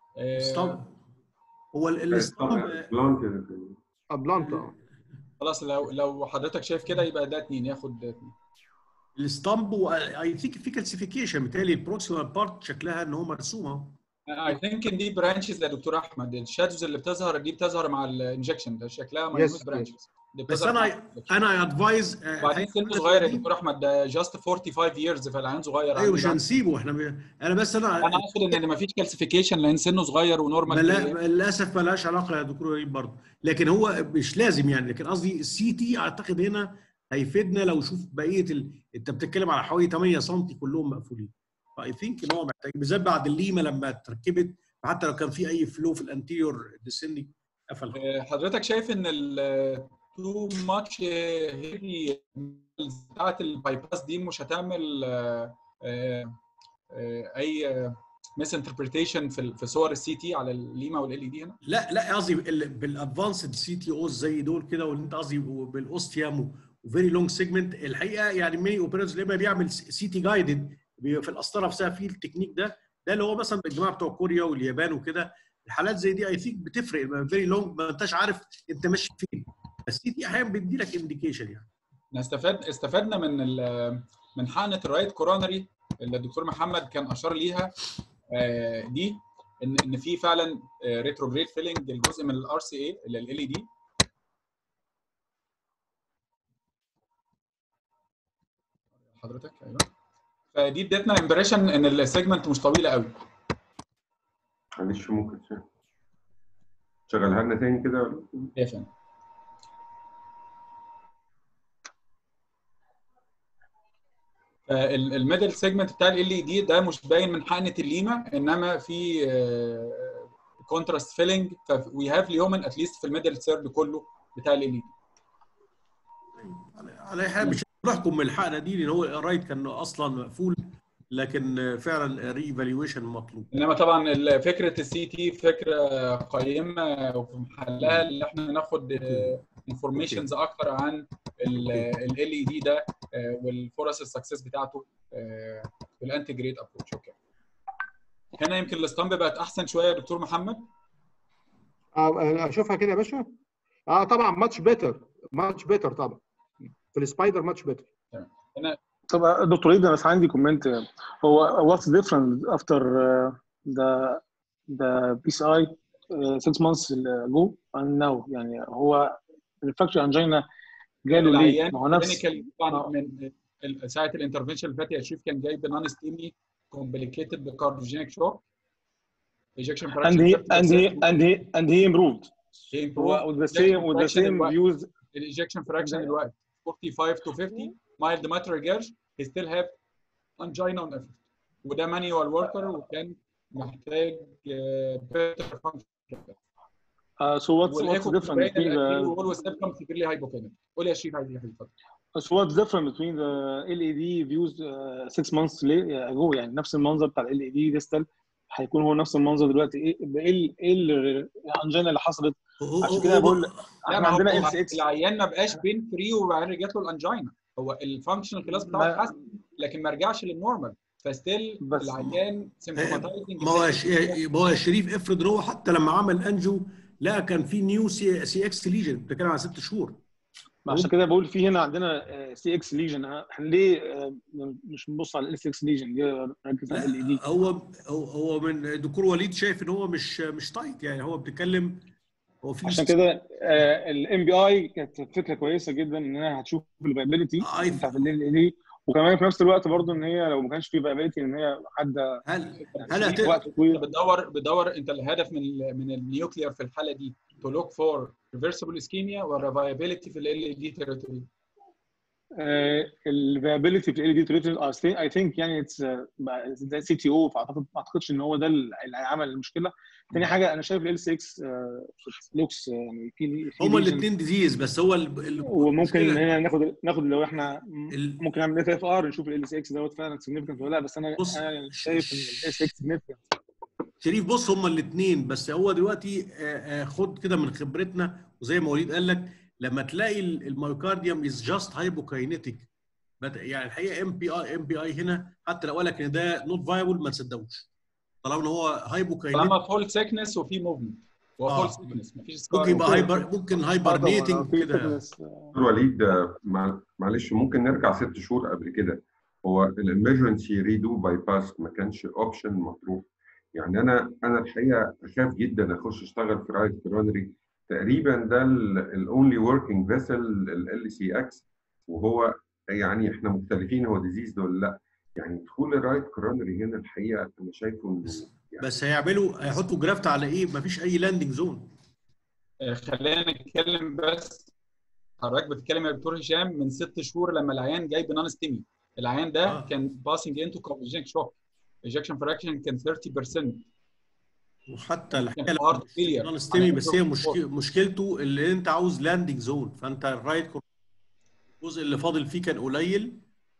هو ال- الستامب بلانت آه، بلانت اه خلاص لو لو حضرتك شايف كده يبقى ده اتنين ياخد ده اتنين الستامب اي ثينك في كالسيفيكيشن متهيألي البروكسيمال بارت شكلها ان هو مرسوم اهو اي ثينك ان دي برانشز يا دكتور احمد الشادوز اللي بتظهر دي بتظهر مع الانجكشن ده شكلها ماينوس Yes, برانشز بس انا انا ادفايز بعدين سنه صغير يا دكتور احمد ده جاست 45 years فالعيان صغير ايوه مش عندنا. هنسيبه احنا ب... انا بس انا انا اقصد ان ما فيش كالسيفيكيشن لان سنه صغير ونورمال ملا... للاسف ملهاش علاقه يا دكتور وليد برضه لكن هو مش لازم يعني لكن قصدي السي تي اعتقد هنا هيفيدنا لو شوف بقيه ال... انت بتتكلم على حوالي 8 سم كلهم مقفولين فاي ثينك ان هو محتاج بالذات بعد الليمه لما اتركبت حتى لو كان في اي فلو في الانتيريور ديسندنج قفل حضرتك شايف ان ال تو ماتش هيفي بتاعت الباي باس دي مش هتعمل آه، آه، آه، اي ميس انتربريتيشن في في صور السي تي على الليما والال اي دي هنا لا لا قصدي بالادفانسد سي تي اوز زي دول كده واللي انت قصدي بالاوستيام وفيري لونج سيجمنت الحقيقه يعني ميني اوبريتورز لما بيعمل سي تي جايدد في القسطره نفسها في التكنيك ده ده اللي هو مثلا الجماعه بتوع كوريا واليابان وكده الحالات زي دي اي ثينك بتفرق فيري لونج ما انتش عارف انت ماشي فين السي تي احيانا بيدي لك انديكيشن يعني استفاد استفدنا من من حقنه الرايت كورونري اللي الدكتور محمد كان اشار ليها دي ان ان في فعلا ريتروجريد فيلنج الجزء من الار سي اي اللي ال اي دي حضرتك ايوه فدي ادتنا امبريشن ان السيجمنت مش طويله قوي معلش ممكن تشغلها لنا تاني كده يا فندم الميدل سيجمنت بتاع ال اي دي ده مش باين من حقنه الليمه انما في كونتراست فيلنج فوي هاف ليومن اتليست في الميدل سيرد كله بتاع ال اي دي على اي حال مش نحكم من الحقنه دي لان هو الرايت كان اصلا مقفول لكن فعلا ري ايفالويشن مطلوب انما طبعا فكره السي تي فكره قيمه وفي محلها اللي احنا ناخد انفورميشنز اكتر عن ال اي دي ده والفرص السكسس بتاعته بالانتي جريد ابروتش اوكي هنا يمكن الاسطمب بقت احسن شويه يا دكتور محمد اه اشوفها كده يا باشا اه طبعا ماتش بيتر ماتش بيتر طبعا في السبايدر ماتش بيتر هنا طب دكتور عيد انا بس عندي كومنت هو واتس ديفرنت افتر ذا ذا بي سي اي 6 مانثس جو اند ناو يعني هو الفاكتوري انجينا جاله ليه؟ ما هو نفس طبعا من ساعه الانترفنشن اللي فات يا شريف كان جايب نون ستيمي كومبليكيتد بكارديوجينيك شوك ejection and he and he and he and he improved he improved with the same with the same views الايجكشن فراكشن دلوقتي 45 to 50 mild mitral regurg he still have angina on effort وده مانيوال وركر وكان محتاج better function Uh, so what's what's different between the always symptom severely hypochemic قول يا شريف عايز ايه اتفضل So what's different between the LED views uh, six months ago يعني نفس المنظر بتاع ال LED ديستال هيكون هو نفس المنظر دلوقتي ايه ايه ايه الانجينا اللي حصلت عشان كده بقول احنا عندنا ال سي اكس العيان ما بقاش بين فري وبعدين جات له الانجينا هو الفانكشنال كلاس بتاعه اتحسن لكن ما رجعش للنورمال فستيل العيان سيمبتوماتايزنج ما هو ما هو شريف افرض هو حتى لما عمل انجو لا كان في نيو سي, سي اكس ليجن بتتكلم عن ست شهور عشان كده بقول في هنا عندنا سي اكس ليجن احنا ليه مش بنبص على الاس اكس ليجن ليه نركز على ال دي هو هو هو من الدكتور وليد شايف ان هو مش مش تايت يعني هو بيتكلم هو في عشان كده الام بي اي كانت فكره كويسه جدا انها هتشوف الفايبيليتي بتاعت ال دي وكمان في نفس الوقت برضه ان هي لو ما كانش في فايبيليتي ان هي عدى هل هل هت... وقت طويل بتدور بتدور انت الهدف من ال من النيوكليير في الحاله دي to look for reversible ischemia ولا viability في ال دي territory؟ الفيابيليتي في ال دي territory اي ثينك يعني اتس ده سي تي او فاعتقد ما اعتقدش ان هو ده اللي عمل المشكله تاني حاجه انا شايف ال 6 لوكس يعني في هما الاثنين ديزيز بس هو وممكن هنا ناخد ناخد لو احنا ممكن نعمل اف اف ار نشوف ال 6 دوت فعلا سيجنفكت ولا لا بس انا انا شايف ان ال 6 سيجنفكت شريف بص هما الاثنين بس هو دلوقتي خد كده من خبرتنا وزي ما وليد قال لك لما تلاقي الميوكارديوم از جاست هايبوكاينيتيك يعني الحقيقه ام بي اي ام بي اي هنا حتى لو قال لك ان ده نوت فايبل ما تصدقوش طالما ان هو هايبوكاينيتيك طالما فول سيكنس وفي موفمنت هو فول سيكنس مفيش سكار ممكن يبقى هايبر ممكن هايبرنيتنج كده دكتور وليد معلش ممكن نرجع ست شهور قبل كده هو الامرجنسي ريدو باي باس ما كانش اوبشن مطروح يعني انا انا الحقيقه اخاف جدا اخش اشتغل في رايت كورونري تقريبا ده الاونلي وركينج فيسل ال سي اكس وهو يعني احنا مختلفين هو ديزيز ولا لا يعني دخول الرايت كورونري هنا الحقيقه انا شايفه انه يعني بس هيعملوا هيحطوا جرافت على ايه؟ مفيش اي لاندنج زون خلينا نتكلم بس حضرتك بتتكلم يا دكتور هشام من ست شهور لما العيان جاي بنون ستيمي العيان ده آه. كان باسنج انتو كاربوجينيك شوك ايجكشن فراكشن كان 30% وحتى الحقيقه نون ستيمي بس هي مشكل مشكلته اللي انت عاوز لاندنج زون فانت الرايت الجزء اللي فاضل فيه كان قليل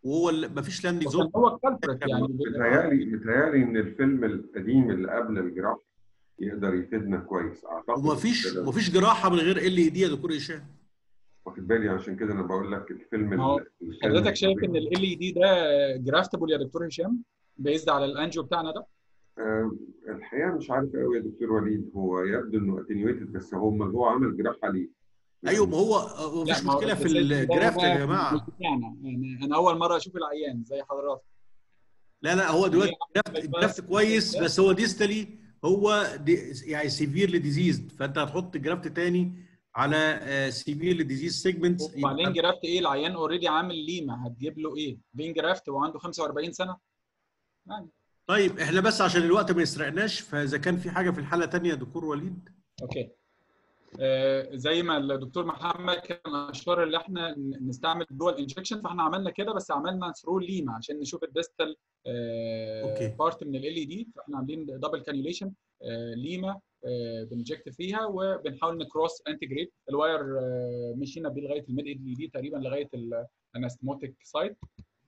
وهو ما فيش لاندنج وكان زون هو الكالبريت يعني متهيألي متهيألي ان الفيلم القديم اللي قبل الجراح يقدر يفيدنا كويس اعتقد وما فيش كده. ما فيش جراحه من غير ال اي دي يا دكتور هشام واخد بالي عشان كده انا بقول لك الفيلم ما هو اللي كان- حضرتك شايف ان ال اي دي ده جرافتبل يا دكتور هشام بيزد على الانجيو بتاعنا ده آه، الحقيقه مش عارف قوي يا دكتور وليد هو يبدو انه اتنيويتد بس هو ما هو عمل جراح عليه ايوه ما هو ما لا، فيش ما هو مشكله في بس ده الجرافت يا بقى جماعه مش بتاعنا يعني انا اول مره اشوف العيان زي حضرتك لا لا هو دلوقتي هي الجرافت الجرافت كويس بس هو ديستالي هو دي يعني سيفيرلي ديزيزد فانت هتحط جرافت تاني على سيفيرلي ديزيز سيجمنت وبعدين جرافت ايه العيان اوريدي عامل ليما هتجيب له ايه؟ فين جرافت وعنده 45 سنه؟ يعني طيب احنا بس عشان الوقت ما يسرقناش فاذا كان في حاجه في الحاله تانية يا دكتور وليد اوكي آه زي ما الدكتور محمد كان اشار ان احنا ن- نستعمل دول انجكشن فاحنا عملنا كده بس عملنا ثرو ليما عشان نشوف الديستال أوكي. آه بارت من ال ال دي فاحنا عاملين دبل كانيوليشن آه ليما آه بنجكت فيها وبنحاول نكروس انتجريت الواير آه مشينا بيه لغايه الميد ال دي تقريبا لغايه الانستموتيك سايت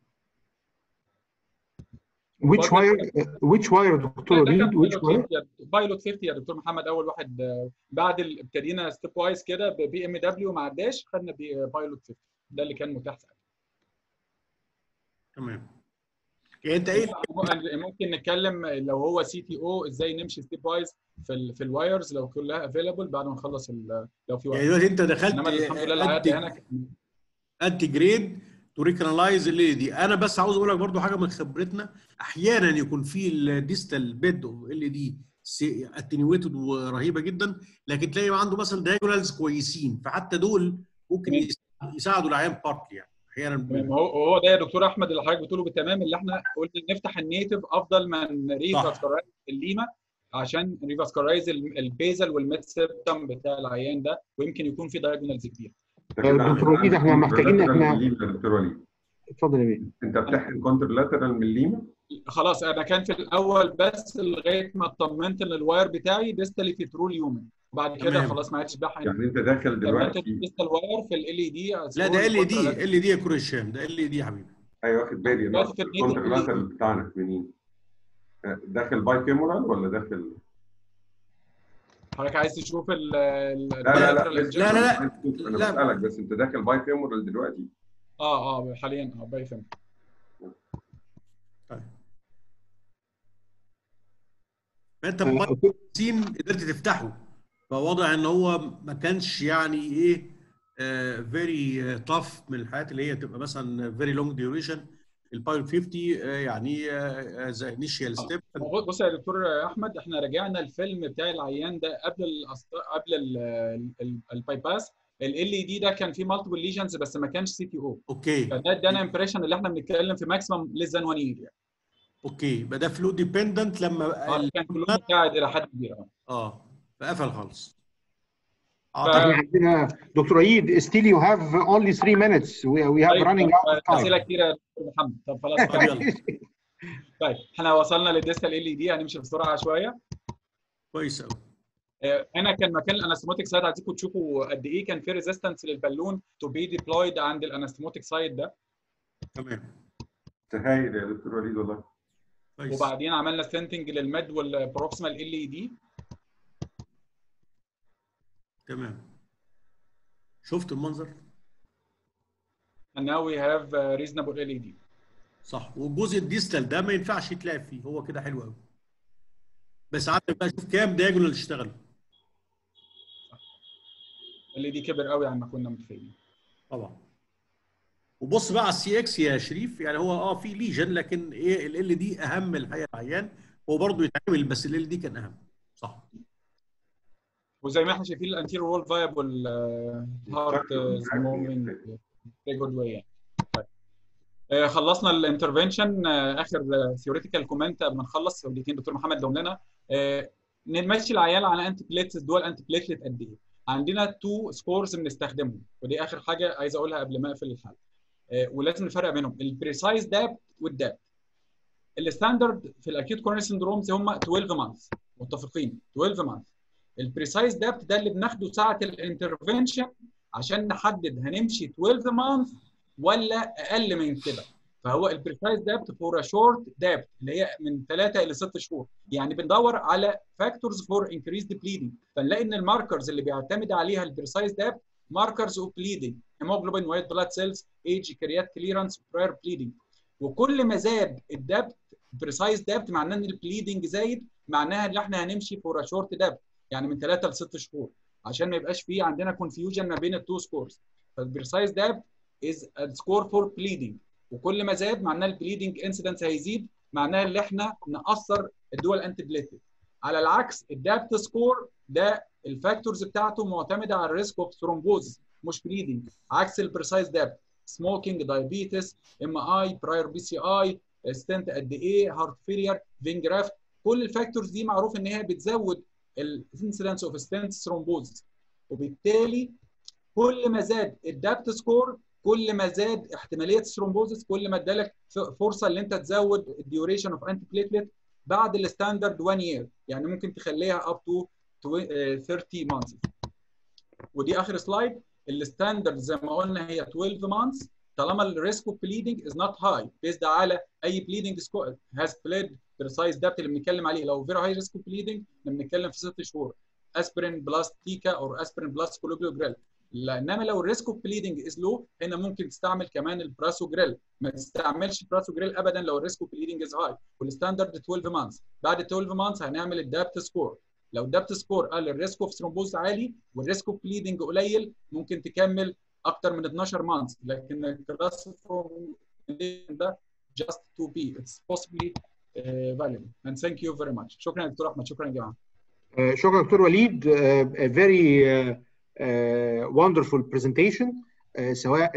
which wire uh, which wire دكتور وليد which wire بايلوت 50 يا دكتور محمد اول واحد آه، بعد ال- ابتدينا ستيب وايز كده ببي ام دبليو ما عداش خدنا بايلوت 50 ده اللي كان متاح ساعتها تمام يعني انت ايه ممكن نتكلم لو هو سي تي او ازاي نمشي ستيب وايز في ال في الوايرز لو كلها افيلابل بعد ما نخلص ال- لو في يعني وقت دلوقتي انت دخلت انما الحمد لله العيادة هنا كانت- انتي جريد تو ريكنالايز اللي دي انا بس عاوز اقول لك برضو حاجه من خبرتنا احيانا يكون في الديستال بيد ال دي اتنيويتد ورهيبه جدا لكن تلاقي عنده مثلا دايجونالز كويسين فحتى دول ممكن تمام. يس- يساعدوا العيان بارتلي يعني احيانا تمام، هو هو ده يا دكتور احمد اللي حضرتك بتقوله بالتمام اللي احنا قلنا نفتح النيتف افضل من ريفاسكورايز الليما عشان ريفاسكورايز البيزل والميد سيبتم بتاع العيان ده ويمكن يكون في دايجونالز كتير ده كده دكتور وليد، احنا عندك محتاجين contralateral احنا- من الليما يا دكتور وليد اتفضل يا بيه انت بتحقن كونترلاترال من الليما خلاص انا كان في الاول بس لغايه ما اطمنت ان الواير بتاعي ديستالي في ترول يومن وبعد كده تمام. خلاص ما عادش بحقن يعني انت داخل طمنت دلوقتي الديستال واير في ال اي دي لا ده ال دي ال دي يا كوري الشام ده ال دي يا حبيبي ايوه واخد بالي دلوقتي في النيتف الكونترلاترال بتاعنا منين؟ آه، داخل باي فيمورال ولا داخل حضرتك عايز تشوف ال ال- لا لا لا lateral لا، لا، لا. injection؟ انا لا. بسالك بس انت داخل باي فيمورال دلوقتي اه اه حاليا اه باي فهم طيب فانت آه، بمارسين قدرت تفتحه فواضح ان هو ما كانش يعني ايه فيري تاف من الحاجات اللي هي تبقى مثلا فيري لونج ديوريشن البايل 50 آه، يعني از انيشال ستيب هو بص يا دكتور احمد احنا رجعنا الفيلم بتاع العيان ده قبل الأسط... قبل ال- ال- الباي باس ال ال دي ده كان فيه مالتيبل ليجنز بس ما كانش سي تي او اوكي فده ادانا امبريشن اللي احنا بنتكلم في ماكسيمم ليس ذان 1 يير يعني اوكي يبقى ده فلو ديبندنت لما اه ال- كان كلهم مساعد الى حد كبير اه اه فقفل خالص احنا اعتقد عندنا دكتور عيد still you have only three minutes we, we have طيب، running out of اسئله time كتيره يا دكتور محمد طب خلاص طب يلا طيب احنا وصلنا للديستال ال دي هنمشي بسرعه شويه كويس قوي آه، انا كان مكان الانستموتيك سايد عايزكم تشوفوا قد ايه كان في ريزيستنس للبالون تو بي ديبلويد عند الانستموتيك سايد ده تمام هايل يا دكتور وليد والله كويس وبعدين عملنا سنتنج للمد والبروكسيمال ال اي دي تمام شفت المنظر and now we have uh, reasonable LED صح والجزء الديستال ده ما ينفعش يتلعب فيه هو كده حلو قوي بس عندك بقى شوف كام دايجونال اشتغل LED كبر قوي عن ما كنا متخيلين طبعا وبص بقى على السي اكس يا شريف يعني هو اه في ليجن لكن ايه ال دي اهم الحقيقه العيان هو برضه يتعمل بس ال دي كان اهم صح وزي ما احنا شايفين الانتيريور وول فايبل هارت موفينج في جود واي يعني طيب. آه، خلصنا الانترفنشن اخر ثيوريتيكال كومنت قبل ما نخلص الاثنين دكتور محمد دوم لنا آه، نمشي العيال على انتي بليتس دول انتي بليتلت قد ايه عندنا تو سكورز بنستخدمهم ودي اخر حاجه عايز اقولها قبل ما اقفل الحلقه آه، ولازم نفرق بينهم البريسايز داب والداب الستاندرد في الاكيوت كورنر سندرومز هم 12 مانث متفقين 12 مانث البريسايز دابت ده اللي بناخده ساعه الانترفنشن عشان نحدد هنمشي 12 مانث ولا اقل من كده فهو البريسايز دابت فور ا شورت دابت اللي هي من 3 الى 6 شهور يعني بندور على فاكتورز فور انكريزد بليدنج فنلاقي ان الماركرز اللي بيعتمد عليها البريسايز دابت ماركرز اوف بليدنج هيموجلوبين وايت بلاد سيلز ايج كريات كليرنس براير بليدنج وكل ما زاد الدبت بريسايز دبت معناه ان البليدنج زايد معناها ان احنا هنمشي فور شورت دبت يعني من 3 ل 6 شهور عشان ما يبقاش في عندنا كونفيوجن ما بين التو سكورز فالبريسايز دبت از سكور فور بليدنج وكل ما زاد معناه البليدنج انسيدنس هيزيد معناه ان احنا ناثر الدول انتي بليتد على العكس الدابت سكور ده الفاكتورز بتاعته معتمده على الريسك اوف ثرومبوز مش بليدنج عكس البريسايز دابت سموكينج دايابيتس ام اي براير بي سي اي ستنت قد ايه هارت فيلير فين جرافت كل الفاكتورز دي معروف ان هي بتزود الانسيدنس اوف ستنت ثرومبوز وبالتالي كل ما زاد الدابت سكور كل ما زاد احتماليه الثرومبوزس كل ما ادالك فرصه ان انت تزود الديوريشن اوف انتي بليتلت بعد الستاندرد 1 يير يعني ممكن تخليها اب تو 30 مانثs ودي اخر سلايد الستاندرد زي ما قلنا هي 12 مانثs طالما الريسك اوف بليدنج از نوت هاي بيزد على اي بليدنج هاز بليد بريسايز دابت اللي بنتكلم عليه لو فيري هاي ريسك اوف بليدنج بنتكلم في ست شهور اسبرين بلس تيكا او اسبرين بلس كولوبيوجريل انما لو الريسك اوف بليدنج از لو هنا ممكن تستعمل كمان البراسوجريل ما تستعملش براسوجريل ابدا لو الريسك اوف بليدنج از هاي والستاندرد 12 مانثs بعد 12 مانثs هنعمل الدابت سكور لو الدابت سكور قال الريسك اوف ثرومبوز عالي والريسك اوف بليدنج قليل ممكن تكمل اكتر من 12 مانثs لكن الكلاس ده just to be it's possibly uh, valuable and thank you very much شكرا يا دكتور احمد شكرا يا جماعه uh, شكرا دكتور وليد uh, a very uh, uh, wonderful presentation uh, سواء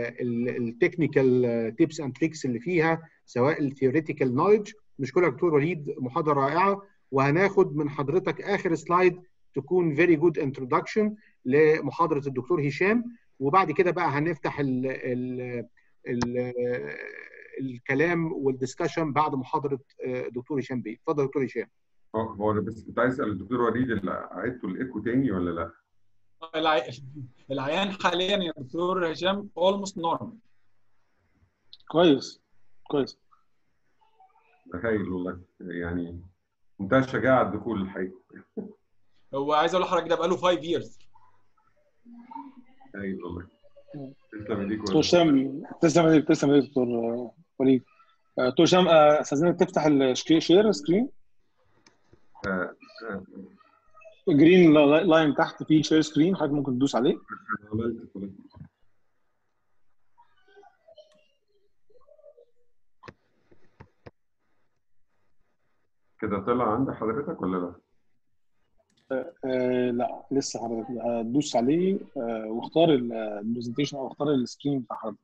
التكنيكال تيبس اند تريكس اللي فيها سواء الثيوريتيكال نولج نشكرك دكتور وليد محاضره رائعه وهناخد من حضرتك اخر سلايد تكون فيري جود انتروداكشن لمحاضره الدكتور هشام وبعد كده بقى هنفتح ال ال ال الكلام والدسكشن بعد محاضره دكتور هشام بيه اتفضل دكتور هشام اه هو انا بس كنت عايز اسال الدكتور وليد اللي عدته الايكو تاني ولا لا؟ العيان حاليا يا دكتور هشام اولموست نورمال كويس كويس هايل والله يعني منتهى الشجاعه على الدخول الحقيقه هو عايز اقول لحضرتك ده بقاله 5 years هايل والله تسلم ايديك دكتور هشام تسلم ايديك تسلم ايديك دكتور وليد دكتور هشام استاذنك تفتح الشير سكرين آه آه. جرين لاين تحت فيه شير سكرين حضرتك ممكن تدوس عليه كده طلع عند حضرتك ولا لا؟ آه آه لا لسه حضرتك هتدوس عليه آه واختار البرزنتيشن او اختار السكرين بتاع حضرتك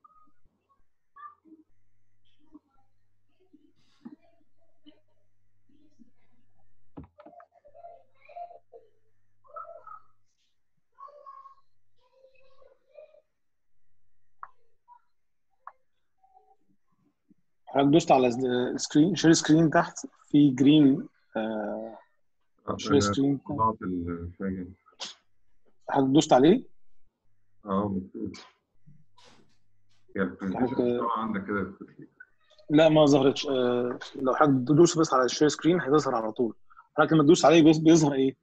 حضرتك دوست على السكرين شير سكرين تحت في جرين آه شير سكرين طلعت الحاجه حضرتك دوست عليه؟ اه مكتوب هي البرزنتيشن عندك كده لا ما ظهرتش آه لو حضرتك تدوس بس على الشير سكرين هتظهر على طول حضرتك لما تدوس عليه بيظهر ايه؟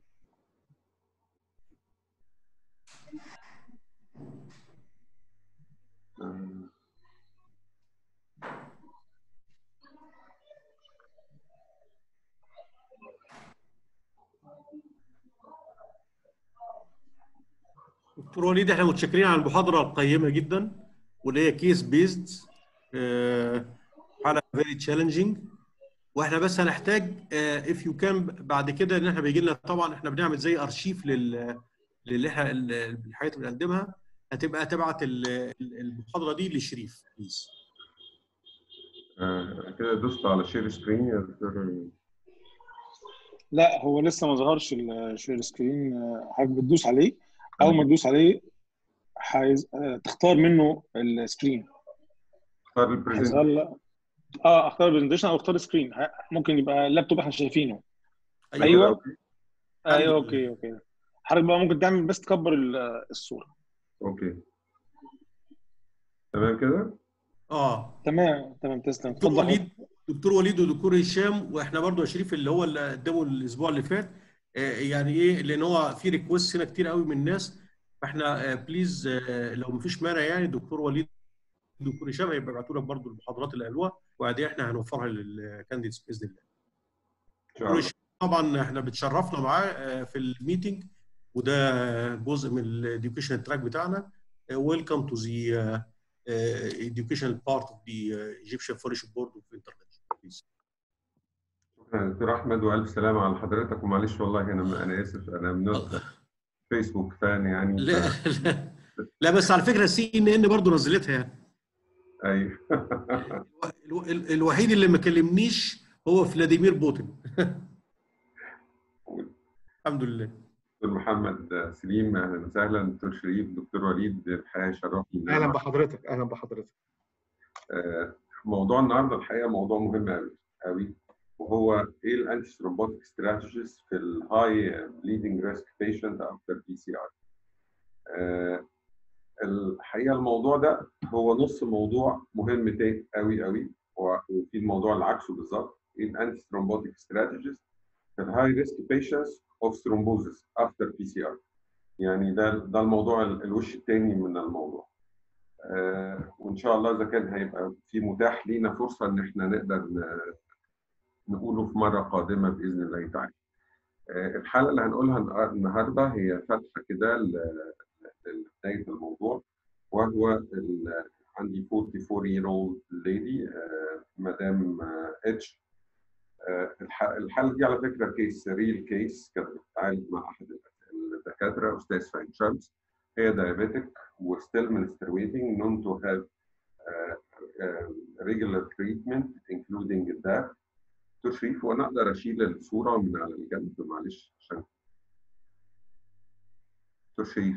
دكتور وليد احنا متشكرين على المحاضره القيمه جدا واللي هي كيس بيزد حاله فيري تشالنجينج واحنا بس هنحتاج اف يو كان بعد كده ان احنا بيجي لنا طبعا احنا بنعمل زي ارشيف لل للي احنا الحاجات اللي بنقدمها هتبقى تبعت المحاضره دي لشريف بليز آه كده دوست على شير سكرين يا دكتور لا هو لسه ما ظهرش الشير سكرين حضرتك بتدوس عليه اول ما تدوس عليه حيز... تختار منه السكرين اختار البرزنتيشن اه اختار البرزنتيشن او اختار السكرين ممكن يبقى اللابتوب احنا شايفينه ايوه, أيوة. ايوه اوكي اوكي حضرتك بقى ممكن تعمل بس تكبر الصوره اوكي تمام كده اه تمام تمام تسلم دكتور اتفضل وليد دكتور وليد ودكتور هشام واحنا برضو يا شريف اللي هو اللي قدمه الاسبوع اللي فات آه، يعني ايه لان هو في ريكوست هنا كتير قوي من الناس فاحنا بليز لو مفيش مانع يعني دكتور وليد دكتور هشام هيبقى يبعتوا لك برضو المحاضرات اللي قالوها وبعدين احنا هنوفرها للكانديدز باذن الله ان شاء دكتور الله هشام طبعا احنا بتشرفنا معاه آه، في الميتنج وده جزء من الاديوكيشن تراك بتاعنا ويلكم تو ذا educational part of the uh, Egyptian Fellowship Board of Intervention. Please. شكرا دكتور احمد والف سلامه على حضرتك ومعلش والله انا انا اسف انا من فيسبوك فان يعني لا ف... لا لا بس على فكره سي ان ان برضه نزلتها يعني ايوه الو- ال- الوحيد اللي ما كلمنيش هو فلاديمير بوتين الحمد لله دكتور محمد سليم اهلا وسهلا دكتور شريف دكتور وليد الحقيقه شرفني اهلا بحضرتك اهلا بحضرتك آه، موضوع النهارده الحقيقه موضوع مهم قوي قوي وهو ايه الانتي ثرومبوتيك ستراتيجيز في الهاي بليدنج ريسك بيشنت افتر بي سي ار الحقيقه الموضوع ده هو نص موضوع مهم تاني قوي قوي وفي الموضوع اللي عكسه بالظبط ايه الانتي ثرومبوتيك ستراتيجيز في الهاي ريسك بيشنتس اوف ثرومبوزس افتر بي سي ار يعني ده ده الموضوع ال- الوش الثاني من الموضوع آه، وان شاء الله اذا كان هيبقى في متاح لينا فرصه ان احنا نقدر ن- نقوله في مره قادمه باذن الله تعالى. آه، الحلقه اللي هنقولها النهار- النهارده هي فتحه كده ل- لبدايه الموضوع وهو ال- عندي 44 year old lady آه، مدام آه، اتش آه، الح- الحاله دي على فكره كيس ريل كيس كانت بتتعالج مع احد الدكاتره استاذ في عين شمس هي diabetic وstill menstruating known to have uh, uh, regular treatment including that دكتور شريف وانا اقدر اشيل الصوره من على الجنب معلش عشان دكتور شريف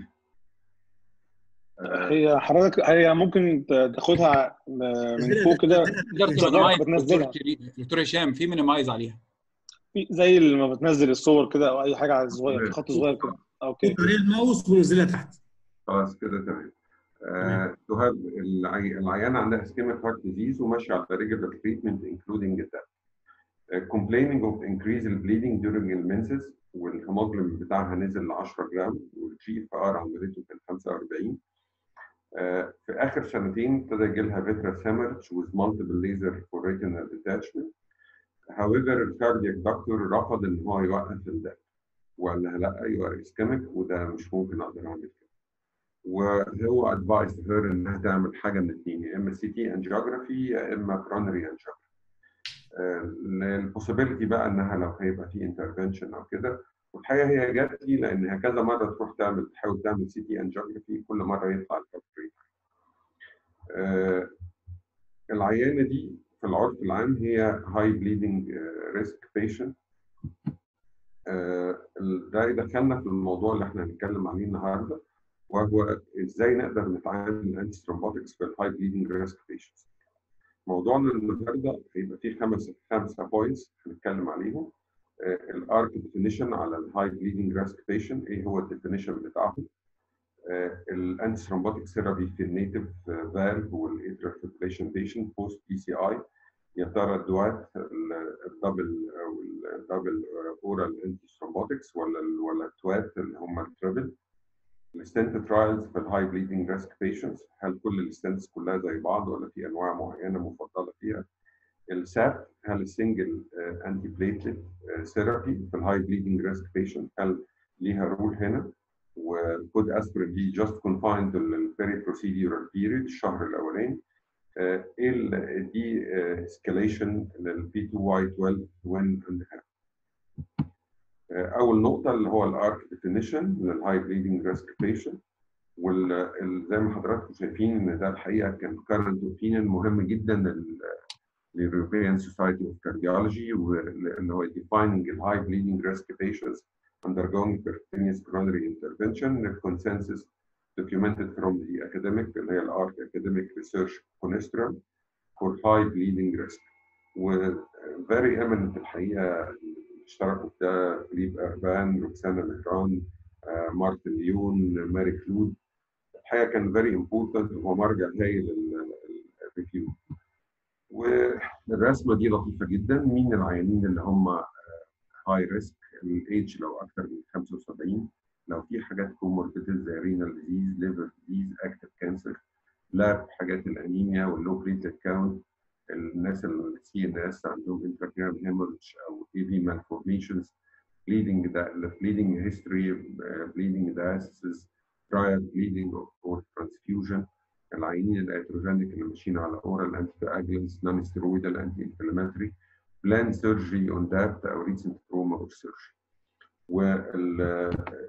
آه، هي حضرتك هي ممكن ت- تاخدها من فوق كده تقدر بتنزلها- تمينيمايز بتنزلها. دكتور هشام في مينيمايز عليها في- زي لما بتنزل الصور كده او اي حاجه على الصغير خط صغير كده اوكي حط عليه الماوس ونزلها تحت خلاص كده تمام آه، تهاب العي... العيانه عندها اسكيميك هارت ديزيز وماشيه على regular treatment including that Uh, complaining of increase in bleeding during the menses والهيموجلوبين بتاعها نزل ل 10 جرام والجي اف ار عملته كان 45 آه، في اخر سنتين ابتدى يجي لها vitreous hemorrhage with multiple laser for retinal detachment however الكاردياك دكتور رفض ان هو يوقف الدم وقال لها لا يو ار اسكيميك وده مش ممكن اقدر اعمل كده وهو ادفايس هير انها تعمل حاجه من الاثنين يا اما سي تي انجيوجرافي يا اما كرونري انجيوجرافي البوسيبيلتي بقى انها لو هيبقى في انترفنشن او كده والحقيقه هي جات لي لانها كذا مره تروح تعمل تحاول تعمل سي تي انجيوجرافي كل مره يطلع الكابتريت العيانه دي في العرف العام هي هاي بليدنج ريسك بيشنت ده يدخلنا في الموضوع اللي احنا هنتكلم عليه النهارده وهو ازاي نقدر نتعامل الانتي ثرومبوتكس في الهاي بليدنج ريسك بيشنتس موضوعنا النهارده هيبقى فيه خمس خمسه بوينتس هنتكلم عليهم الارك ديفينيشن على الهاي بليدنج ريسك بيشنت ايه هو الديفينيشن بتاعهم الانتي ثرومبوتيك ثيرابي في النيتف فالف والاتريال فيبريشن بيشنت بوست بي سي اي يا ترى الدوات الدبل او الدبل اورال انتي ثرومبوتكس ولا ال- ولا التوات اللي هم التريبل الستنت ترايلز في الهاي بليدنج ريسك بيشنتس هل كل الستنتس كلها زي بعض ولا في انواع معينه مفضله فيها الساب هل السنجل انتي بليتلت ثيرابي في الهاي بليدنج ريسك بيشنت هل ليها رول هنا وكود اسبرين دي جاست كونفايند للبيري بروسيدورال بيريد الشهر الاولاني آه، ايه ال- دي اسكاليشن للبي 2 واي 12 وين اند هاف اول نقطه اللي هو الارك ديفينيشن للهاي بليدنج ريسك بيشنت وزي ما حضراتكم شايفين ان ده الحقيقه كان كارنت اوبينيون مهم جدا لل- لليوروبيان سوسايتي اوف كارديولوجي واللي هو defining the high bleeding risk patients undergoing percutaneous coronary intervention the consensus documented from the academic اللي هي الارك academic research consortium for high bleeding risk و very eminent الحقيقه اللي اشتركوا في ده فيليب اربان روكسانا مهران آه، مارتن ليون ماري كلود الحقيقه كان very important وهو مرجع هايل ال- ال- ريفيو والرسمه دي لطيفه جدا مين العيانين اللي هم هاي ريسك الايدج لو اكثر من 75 لو في حاجات كوموربيدز زي رينال ديزيز ليفر ديزيز اكتف كانسر لاب حاجات الانيميا واللو بليتلت كاونت الناس السي ان اس عندهم انتركيرال هيموريدج او اي في مالفورميشنز bleeding bleeding history uh, bleeding diastasis prior bleeding or transfusion العينين الاتروجينيك اللي ماشيين على اورال انتي اجلنس نون ستيرويدال انتي انفلاماتوري بلان سيرجري اون دابت او ريسنت تروما اور سيرجري وال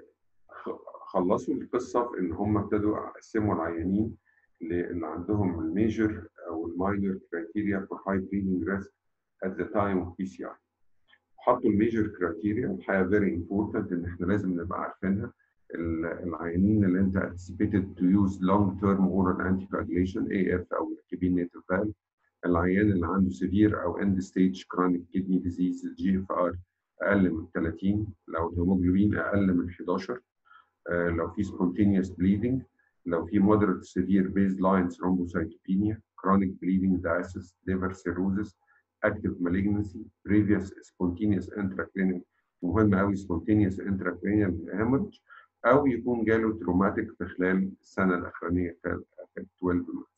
خلصوا القصه في ان هم ابتدوا يقسموا العيانين اللي عندهم الميجر او الماينر كرايتيريا فور هاي بليدنج ريسك at the time of PCI. حطوا الميجر كرايتيريا الحقيقه فيري امبورتنت ان احنا لازم نبقى عارفينها العيانين اللي انت anticipated to use long term oral anticoagulation AF او مركبين نيتال فال العيان اللي عنده severe او end stage chronic kidney disease الجي اف ار اقل من 30 لو الهيموجلوبين اقل من 11 آه لو في spontaneous bleeding لو في moderate severe baseline thrombocytopenia chronic bleeding dialysis liver cirrhosis active malignancy previous spontaneous intracranial مهم قوي spontaneous intracranial hemorrhage او يكون جاله تروماتيك في خلال السنه الاخرانيه 12 months.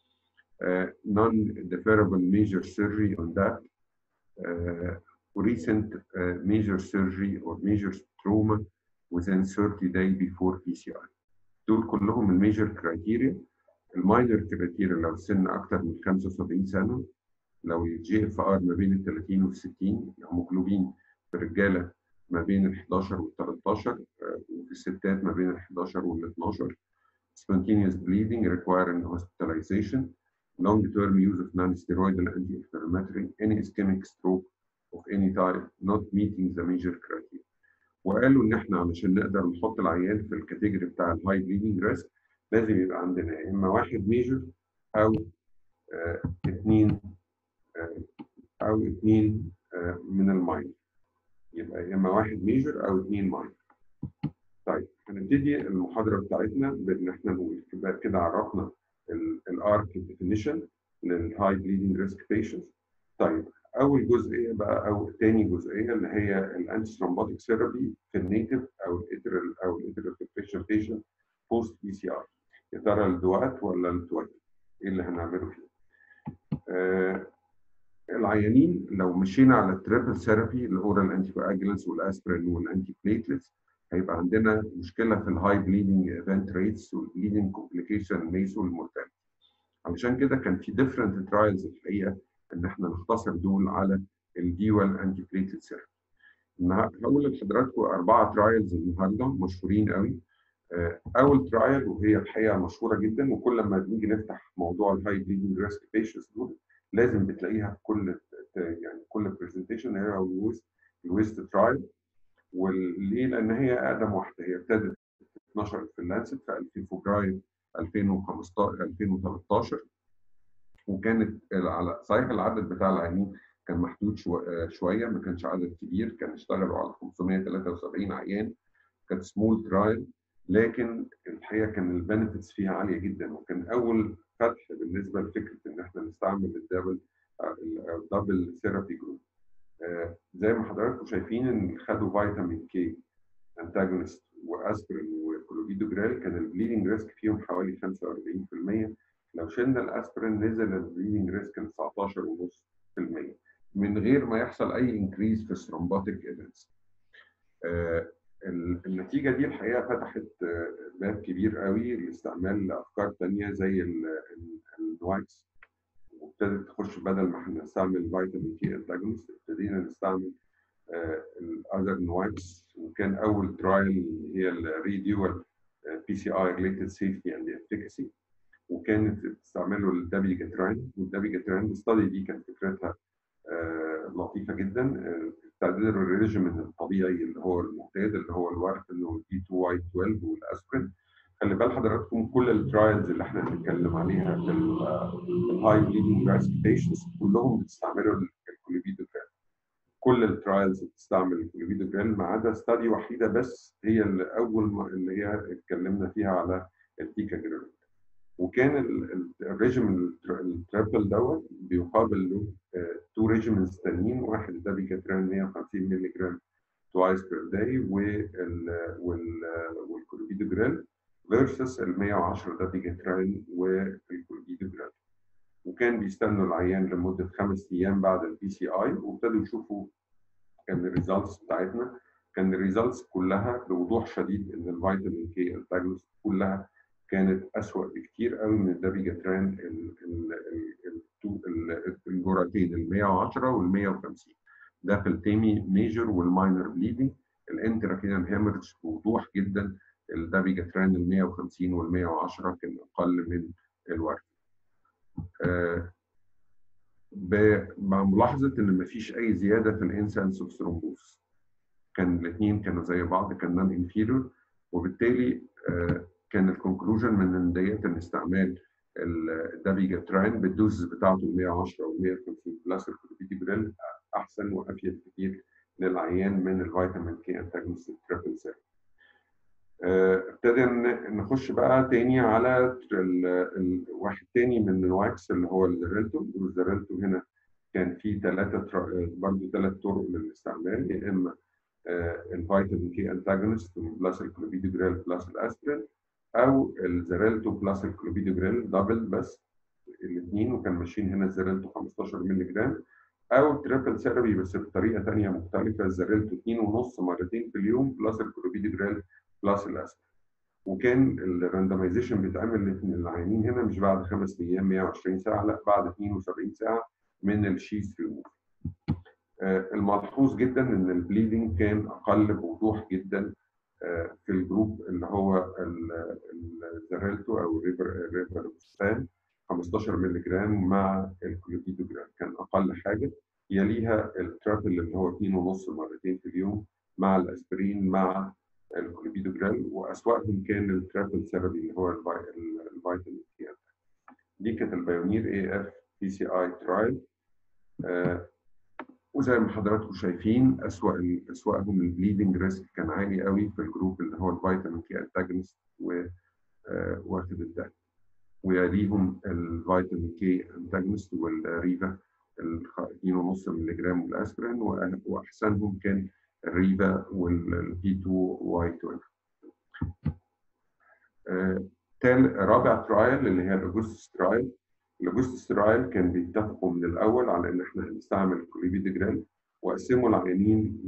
Uh, non-deferrable major surgery on that uh, recent uh, major surgery or major trauma within 30 days before PCI. دول كلهم الميجر كرايتيريا الماينر كرايتيريا لو السن اكثر من 75 سنه لو الجي اف ار ما بين ال 30 وال 60 الهيموجلوبين في الرجاله ما بين ال 11 وال 13 وفي الستات ما بين ال 11 وال 12 spontaneous bleeding requiring hospitalization long term use of non-steroidal anti-inflammatory any ischemic stroke of any type not meeting the major criteria وقالوا ان احنا علشان نقدر نحط العيان في الكاتيجوري بتاع الهاي بليدنج ريسك لازم يبقى عندنا يا اما واحد ميجر او آه اثنين آه او اثنين آه من الماينر يبقى يا اما واحد ميجر او اثنين ماينر طيب هنبتدي المحاضره بتاعتنا بان احنا نقول كده عرفنا الارك ديفينيشن للهاي بليدنج ريسك بيشنتس طيب اول جزئيه بقى او تاني جزئيه اللي هي الانتي ثرومبوتيك ثيرابي في النيتف او الاترال او الاترال فيبريشن بيشنت بوست بي سي ار يا ترى الدوات ولا التوات ايه اللي هنعمله فيه آه العيانين لو مشينا على التريبل ثيرابي الاورال انتي كواجلانس والاسبرين والانتي بليتلتس هيبقى عندنا مشكله في الهاي بليدنج ايفنت ريتس والبليدنج كومبليكيشن ميس والمورتاليتي علشان كده كان في ديفرنت ترايلز الحقيقه ان احنا نختصر دول على الديوال انتي بليتد ثيرابي هقول لحضراتكم اربعه ترايلز النهارده مشهورين قوي اول ترايل وهي الحقيقه مشهوره جدا وكل ما نيجي نفتح موضوع الهاي بليدنج ريسك بيشنتس دول لازم بتلاقيها في كل يعني كل برزنتيشن هي الويست الويست ترايل وليه؟ لان هي اقدم واحده هي ابتدت 12 في اللانست في فبراير 2015 2013 وكانت على صحيح العدد بتاع العيانين كان محدود شويه ما كانش عدد كبير كان اشتغلوا على 573 عيان كانت سمول ترايل لكن الحقيقه كان البنفيتس فيها عاليه جدا وكان اول فتح بالنسبه لفكره ان احنا نستعمل الدبل الدبل ثيرابي جروب زي ما حضراتكم شايفين ان خدوا فيتامين كي انتاجونست واسبرين وكلوفيدوجرال كان البليدنج ريسك فيهم حوالي 45% لو شلنا الاسبرين نزل البليدنج ريسك ل 19.5% من غير ما يحصل اي انكريز في الثرومبوتيك ايفنتس. آه النتيجه دي الحقيقه فتحت باب كبير قوي لاستعمال افكار ثانيه زي النوايتس وابتدت تخش بدل ما احنا نستعمل فيتامين كي انتاجونست ابتدينا نستعمل الاذر نوايتس وكان اول ترايل هي الريديوال بي سي اي ريليتد سيفتي اند افيكاسي وكانت بتستعمله الدابيجاتران والدابيجاتران الستادي دي كانت فكرتها آه لطيفه جدا آه تعديل الريجيمن الطبيعي اللي هو المعتاد اللي هو الوارفرين والبي 2 واي 12 والاسبرين خلي بال حضراتكم كل الترايلز اللي احنا بنتكلم عليها في الهاي بليدنج ريسك بيشنتس كلهم بيستعملوا الكوليفيدوجرام كل الترايلز بتستعمل الكوليفيدوجرام ما عدا ستادي وحيده بس هي اللي اول ما اللي هي اتكلمنا فيها على التيكا جرام وكان الريجيم التريبل دوت بيقابل له تو ريجيمنز تانيين واحد ده بيكاتران 150 مللي جرام توايس بير داي والكولبيدوجريل فيرسس ال 110 ده بيكاتران والكولبيدوجريل وكان بيستنوا العيان لمده خمس ايام بعد البي سي اي وابتدوا يشوفوا كان الريزلتس بتاعتنا كان الريزلتس كلها بوضوح شديد ان الفيتامين كي انتاجونست كلها كانت اسوء بكتير قوي من الدابيجاتران الجرعتين ال 110 وال 150 ده في التيمي ميجر والماينر بليدنج الانتراكينال هيمرج بوضوح جدا الدابيجاتران ال 150 وال 110 كان اقل من الورد. آه بملاحظه ان مفيش اي زياده في الانسنس اوف ثرومبوس كان الاثنين كانوا زي بعض كان نون انفيرور وبالتالي آه كان الكونكلوجن من ديت ان استعمال الدابيجاتران بالدوز بتاعته 110 و 150 بلس الكلوبيديجريل احسن وافيد كتير للعيان من الفيتامين كي انتاجونست تريبل سيل. ابتدى نخش بقى تاني على واحد تاني من الواكس اللي هو الزريلتو والزريلتو هنا كان في ثلاثة برضه ثلاث طرق للاستعمال يا اما الفيتامين كي انتاجونست بلس الكلوبيدوجريل بلس الاسبرين او الزريلتو بلس الكلوبيدوجريل دبل بس الاثنين وكان ماشيين هنا الزريلتو 15 مللي جرام او تريبل ثيرابي بس بطريقه ثانيه مختلفه الزريلتو 2.5 مرتين في اليوم بلس الكلوبيدوجريل بلس الاسبرين وكان الراندمايزيشن بيتعمل للعيانين هنا مش بعد خمس ايام 120 ساعه لا بعد 72 ساعه من الشيز ريموف الملحوظ جدا ان البليدنج كان اقل بوضوح جدا في الجروب اللي هو الزريلتو او الريفرستان 15 مللي جرام مع الكلوبيدوجرام كان اقل حاجه يليها الترابل اللي هو 2.5 مرتين في اليوم مع الاسبرين مع الكلوبيدوجرام واسوأهم كان الترابل ثيرابي اللي هو الفيتامين كي دي كانت البايونير اي اف بي سي اي ترايل وزي ما حضراتكم شايفين اسوأ اسوأهم البليدنج ريسك كان عالي قوي في الجروب اللي هو الفيتامين كي انتاجونست واخد الدم ويليهم الفيتامين كي انتاجونست والريفا ال 2.5 مللي جرام والاسبرين واحسنهم كان الريفا والبي 2 واي 12 تال رابع ترايل اللي هي الاجوستس ترايل الاجوستس ترايل كان بيتفقوا من الاول على ان احنا هنستعمل الكوليبيدجرال وقسموا العيانين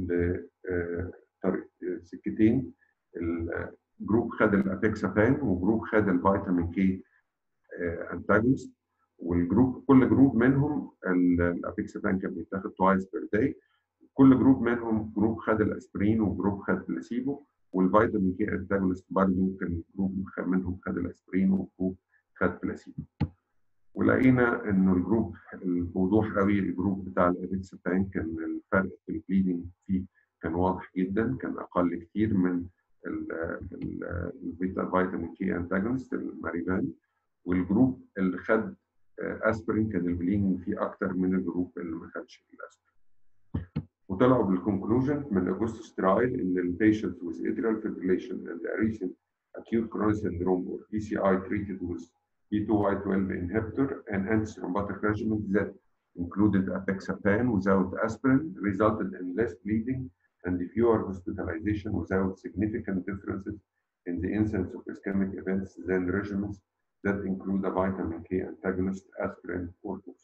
لسكتين الجروب خد الابيكسافان وجروب خد الفيتامين كي انتاجونست والجروب كل جروب منهم الابيكسافان كان بيتاخد توايس بير داي كل جروب منهم جروب خد الاسبرين وجروب خد بلاسيبو والفيتامين كي انتاجونست برضه كان جروب منهم خد الاسبرين وجروب خد بلاسيبو ولقينا انه الجروب بوضوح قوي الجروب بتاع الابيكسافان كان الفرق في البليدنج فيه كان واضح جدا كان اقل كتير من البيتا فيتامين كي انتاجونست الماريفان والجروب اللي خد اسبرين كان البليدنج فيه اكتر من الجروب اللي ما خدش الاسبرين وطلعوا بالكونكلوجن من اجوستس ترايل ان البيشنت with atrial fibrillation and a recent acute coronary syndrome or PCI treated with P2Y12 inhibitor and antithrombotic regimen that included apexapan without aspirin resulted in less bleeding and fewer hospitalization without significant differences in the incidence of ischemic events than regimens that include a vitamin K antagonist, aspirin, or both.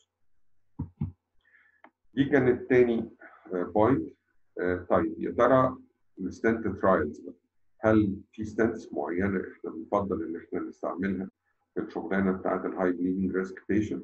دي كانت تاني بوينت طيب يا ترى الستنت ترايلز هل في ستنتس معينه احنا بنفضل ان احنا نستعملها في الشغلانه بتاعت الهاي بليدنج ريسك بيشنت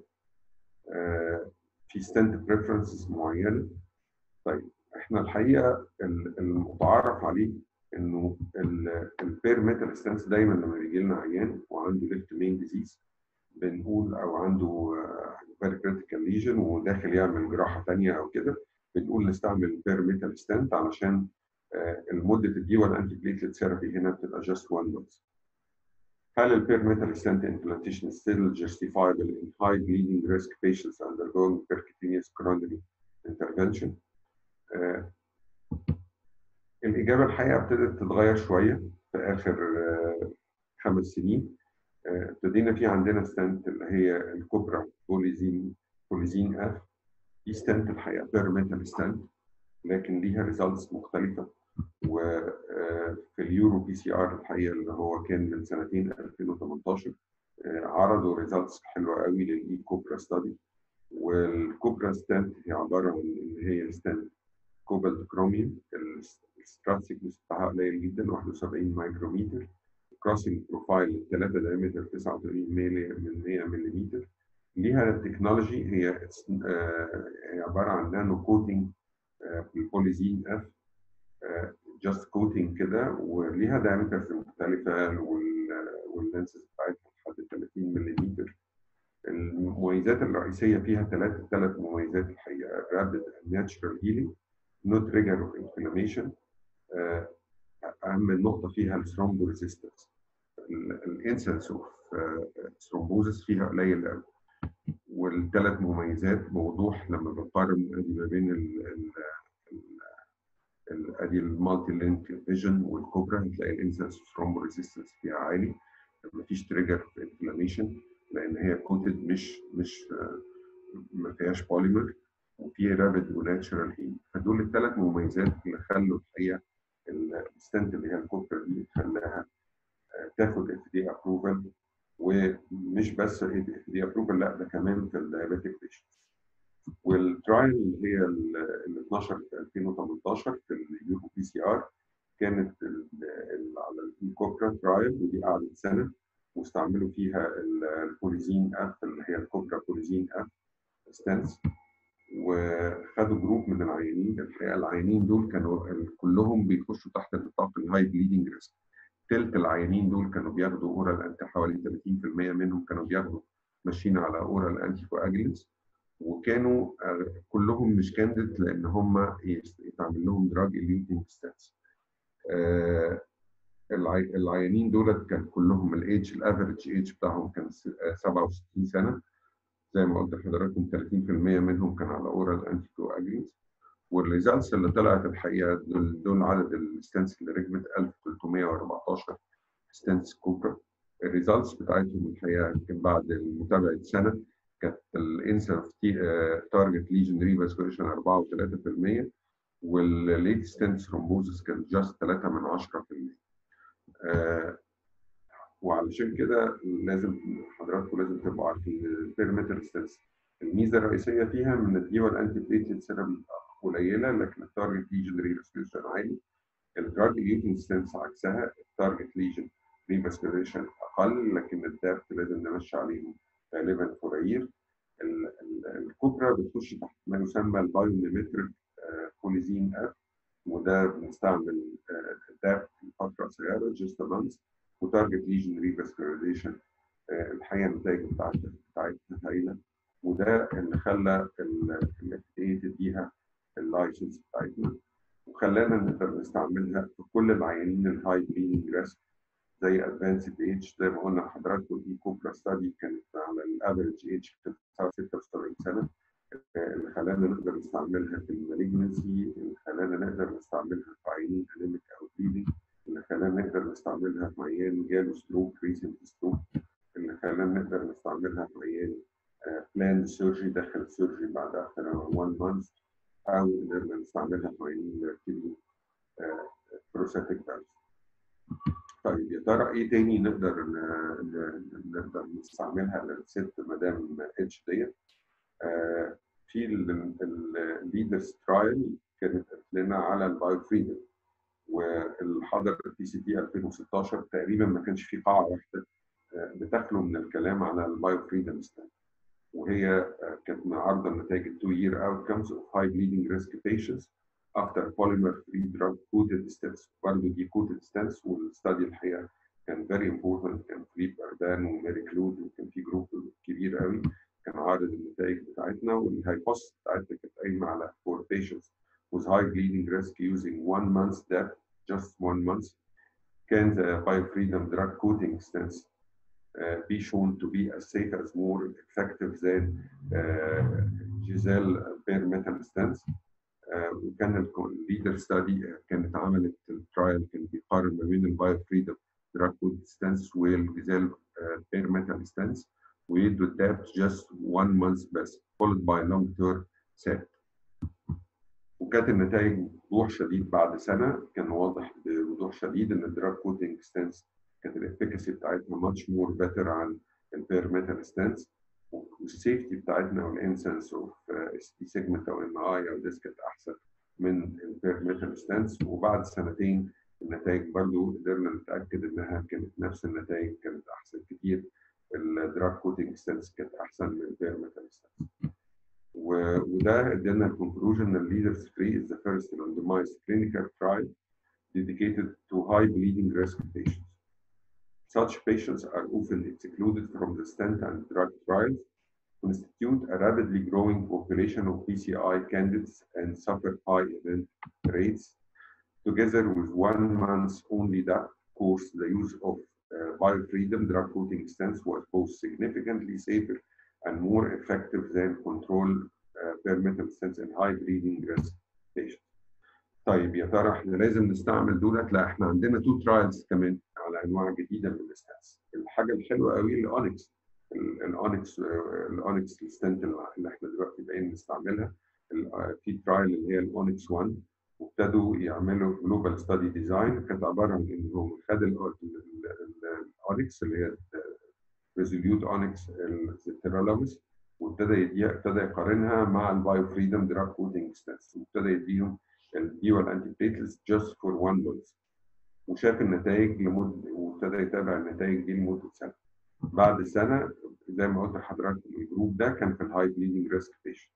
في ستنت بريفرنسز معينه طيب احنا الحقيقه المتعارف عليه انه البير ميتال ستنس دايما لما بيجي لنا عيان وعنده ليفت مين ديزيز بنقول او عنده فيري كريتيكال ليجن وداخل يعمل جراحه ثانيه او كده بنقول نستعمل البير ميتال ستنت علشان المده الدي 1 انتي بليتلت ثيرابي هنا بتبقى جاست 1 مانث هل البير ميتال ستنت implantation is still justifiable in high bleeding risk patients undergoing percutaneous coronary intervention؟ آه الإجابة الحقيقة ابتدت تتغير شوية في آخر آه خمس سنين ابتدينا في عندنا ستنت اللي هي الكوبرا بوليزين بوليزين اف دي ستنت الحقيقه بير ميتال ستنت لكن ليها ريزلتس مختلفه وفي اليورو بي سي ار الحقيقه اللي هو كان من سنتين 2018 عرضوا ريزلتس حلوه قوي للاي كوبرا ستادي والكوبرا ستنت هي عباره عن ان هي ستنت كوبالت كروميوم السترات سيكنس بتاعها قليل جدا 71 مايكرومتر كروسنج بروفايل الثلاثه دايمتر 89 ملي من 100 ملم ليها تكنولوجي هي هي عباره عن نانو كوتنج بالبوليزين اف جاست كوتنج كده وليها دايمترز مختلفه واللينسز بتاعتها لحد 30 ملم المميزات الرئيسيه فيها ثلاث ثلاث مميزات الحقيقه رابid ناتشرال هيلينج نو تريجر اوف انفلاميشن اهم نقطه فيها الثرومبو ريزيستنس الانسنس اوف ثرومبوزس فيها قليل قوي والثلاث مميزات بوضوح لما بقارن ادي ما بين ادي المالتي لينك فيجن والكوبرا هتلاقي الانسنس اوف ثرومبو ريزيستنس فيها عالي مفيش تريجر انفلاميشن لان هي كوتد مش مش ما فيهاش بوليمر وفي رابد وناتشرال هيل فدول الثلاث مميزات اللي خلوا الحقيقه الستنت اللي هي الكوبرا دي خلاها تاخد اف دي ابروفل ومش بس اف دي ابروفل لا ده كمان في الدايابيتيك بيشنتس والترايل اللي هي ال 12 في 2018 في اليورو بي سي ار كانت على الكوبرا ترايل ودي قعدت سنه واستعملوا فيها البوليزين اف اللي هي الكوبرا بوليزين اف ستانس وخدوا جروب من العيانين الحقيقه العيانين دول كانوا كلهم بيخشوا تحت نطاق الهاي بليدنج ريسك ثلث العيانين دول كانوا بياخدوا اورال انتي حوالي 30% منهم كانوا بياخدوا ماشيين على اورال انتي كواجلنس وكانوا كلهم مش كانديد لان هم يتعمل لهم دراج اليوتنج ستاتس العيانين دولت كان كلهم الايدج الافريج ايدج بتاعهم كان 67 سنه زي ما قلت لحضراتكم 30% منهم كان على اورال انتي كواجلنس والريزلتس اللي طلعت الحقيقه دول, دول عدد الستنس اللي ركبت 1314 ستنس كوبرا الريزلتس بتاعتهم الحقيقه يمكن بعد متابعه سنه كانت الانسر تارجت ليجن ريفاسكوليشن 4 و3% والليت ستنس ثرومبوزس كان جاست 3 من 10% آه وعلشان كده لازم حضراتكم لازم تبقوا عارفين البيرمتر ستنس الميزه الرئيسيه فيها من الديوال انتي بليتد سيرم قليله لكن التارجت ليجن ريفاسكوليشن عالي الدراج اليوتين ستنس عكسها التارجت ليجن ريفاسكوليشن اقل لكن الدابت لازم نمشي عليهم غالبا فورير الكوبرا بتخش تحت ما يسمى البايوميمتريك بوليزين اب وده بنستعمل دابت لفتره قصيره جست مانث وتارجت ليجن ريفاسكوليشن الحقيقه النتائج بتاعتها بتاعتها هايله وده اللي خلى الاف تديها اللايسنس بتاعتنا وخلانا نقدر نستعملها في كل العيانين الهاي بليدنج ريسك زي ادفانسد ايج زي ما قلنا لحضراتكم الاي كوبرا ستادي كانت على الافريج ايج 76 سنه اللي خلانا نقدر نستعملها في المالجنسي اللي خلانا نقدر نستعملها في عيانين انيميك او بليدنج اللي خلانا نقدر نستعملها في عيان جاله ستروك ريسنت ستروك اللي خلانا نقدر نستعملها في عيان بلان سيرجري دخل السيرجري بعد اكثر من 1 مانث او قدرنا نستعملها في عيانين مركبين بروستاتيك فالف. طيب يا ترى ايه تاني نقدر نقدر نستعملها للست مدام اتش ديت؟ آه في الليدرز ترايل كانت لنا على البايو فريدم والحضر البي سي تي 2016 تقريبا ما كانش في قاعه واحده بتخلو من الكلام على البايو فريدم ستاند وهي كانت معارضه نتائج التو يير اوتكمز اوف هاي بليدنج ريسك patients after polymer free drug coated stents برضه دي coated stents والستادي الحقيقه كان very important كان فيليب اردان وماري كلود وكان في جروب كبير قوي كان عارض النتائج بتاعتنا والهايبوثيسيس بتاعتنا كانت قايمه على for patients with high bleeding risk using one month depth just one month can the biofreedom drug coating stents uh, be shown to be as safe as more effective than uh, Giselle bare metal stents uh, وكان الليدر ستادي كانت عملت الترايل كان بيقارن ما بين البايو فريدم drug coated stents والجزال بير ميتال stents ويدوا الداب just one month بس followed by long term set وكانت النتائج بوضوح شديد بعد سنه كان واضح بوضوح شديد ان الدراج كوتنج ستانس كانت الافكاسي بتاعتها ماتش مور بيتر عن البير ميتال ستانس والسيفتي بتاعتنا والانسنس اوف اس تي سيجمنت او ام اي او ديس كانت احسن من البير ميتال ستانس وبعد سنتين النتائج برضو قدرنا نتاكد انها كانت نفس النتائج كانت احسن كتير الدراج كوتنج ستانس كانت احسن من البير ميتال ستانس وده ادانا الكونكلوجن ان leaders 3 is the first randomized clinical trial dedicated to high bleeding risk patients. Such patients are often excluded from the stent and drug trials, constitute a rapidly growing population of PCI candidates and suffer high event rates. Together with one month only that course, the use of uh, biofreedom drug coating stents was both significantly safer and more effective than control uh, permitted stents in high bleeding risk patients. طيب يا ترى احنا لازم نستعمل دولت؟ لا احنا عندنا تو ترايلز كمان على انواع جديده من الستنتس. الحاجه الحلوه قوي الاونكس الاونكس الاونكس الستنت اللي احنا دلوقتي بقينا نستعملها في ترايل اللي هي الاونكس 1 وابتدوا يعملوا جلوبال ستادي ديزاين كانت عباره عن ان هو خد الاونكس اللي هي ريزوليوت اونكس الزيترالومس وابتدى يديها ابتدى يقارنها مع البايو فريدم دراج كودنج ستاتس وابتدى يديهم الديوال انتي بليتلز جاست فور 1 مانث وشاف النتائج لمده وابتدى يتابع النتائج دي لمده سنه بعد سنه زي ما قلت لحضرتك الجروب ده كان في الهاي بليدنج ريسك بيشنت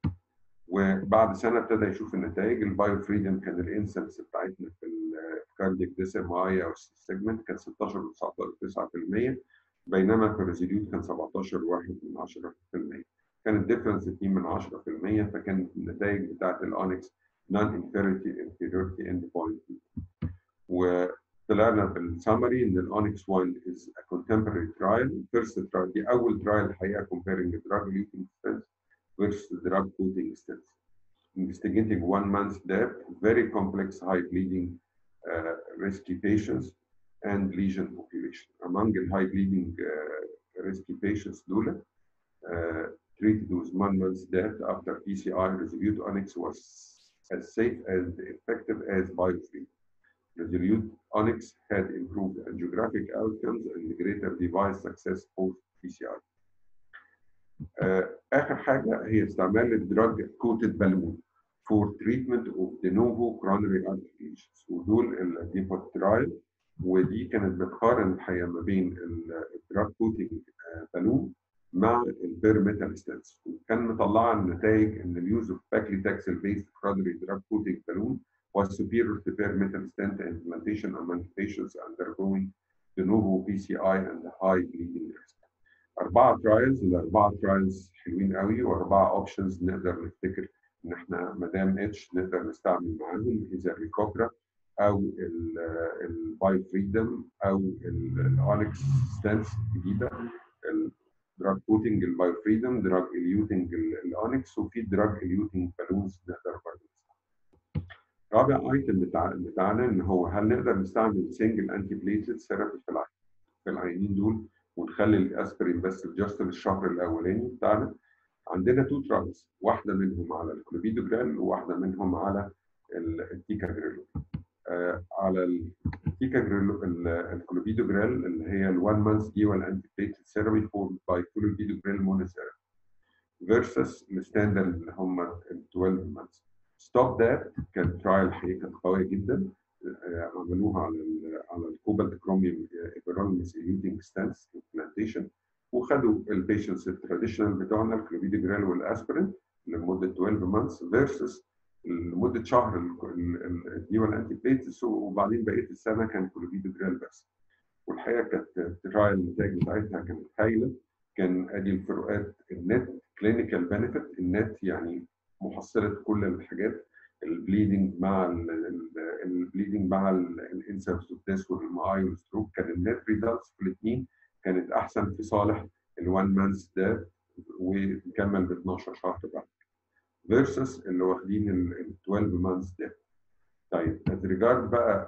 وبعد سنه ابتدى يشوف النتائج البايو فريدم كان الانسنس بتاعتنا في الكارديك ديسم اي او سيجمنت كان 16 و 9% بينما في الريزوليوت كان 17 1 من 10% كان الديفرنس 2 من 10% فكانت النتائج بتاعت الاونكس نون انفيريتي انفيريتي اند بوينت وطلعنا بالسمري ان الاونكس 1 is a contemporary trial first trial دي اول trial الحقيقه comparing the drug eluting stents versus the drug coating stents investigating one month depth very complex high bleeding uh, risky patients and lesion population. Among the high bleeding uh, risky patients, Dula, uh, treated with one month's death after PCI resolute onyx was as safe and effective as biofree. Resolute onyx had improved angiographic outcomes and greater device success post PCI. Uh, آخر حاجة هي استعمال الدراج كوتد بالون for treatment of de novo coronary artery lesions ودول الديبوت ترايل ودي كانت بتقارن الحقيقه ما بين الدراج كوتنج بالون مع البير ميتال ستانس وكان مطلعه النتائج ان اليوز اوف باكليتاكسل بيست كرونري دراج كوتنج بالون was superior to bare metal stent implantation among patients undergoing de novo PCI and high bleeding risk. أربعة ترايلز الأربعة ترايلز حلوين قوي وأربعة أوبشنز نقدر نفتكر إن إحنا ما دام اتش نقدر نستعمل معاهم إذا الريكوبرا او البايو فريدم او الاونكس ستانس الجديده الدراج كوتنج البايو فريدم دراج اليوتنج الاونكس وفي دراج اليوتنج بالونز نقدر برضه رابع ايتم بتاع بتاعنا ان هو هل نقدر نستعمل سنجل انتي بليتد ثيرابي في العين في العينين دول ونخلي الاسبرين بس جاست للشهر الاولاني بتاعنا عندنا تو ترايلز واحده منهم على الكلوبيدوجرال وواحده منهم على التيكاجريل على التيكا الكلوبيدو جريل اللي هي ال 1 مانث دي والانتي بليتد ثيرابي فور باي كلوبيدو جريل مونوثيرابي فيرسس الستاندرد اللي هم ال 12 مانث ستوب ذات كان ترايل حقيقه كانت قويه جدا عملوها على ال على الكوبالت كروميوم ايبرالمس يوتنج ستانس امبلانتيشن وخدوا البيشنتس التراديشنال بتوعنا الكلوبيدو جريل والاسبرين لمده 12 مانث فيرسس لمده شهر الديوال انتي بليتس وبعدين بقيه السنه كان كلوفيدو جريل بس والحقيقه كانت ترايل النتائج بتاعتها كانت هايله كان ادي الفروقات النت كلينيكال بنفيت النت يعني محصله كل الحاجات البليدنج مع البليدنج مع الانسرس والديسك والماي والستروك كان النت ريزلتس في الاثنين كانت احسن في صالح الوان مانث ده وكمل ب 12 شهر بعد فيرسس اللي واخدين ال 12 مانثs ده طيب as regard بقى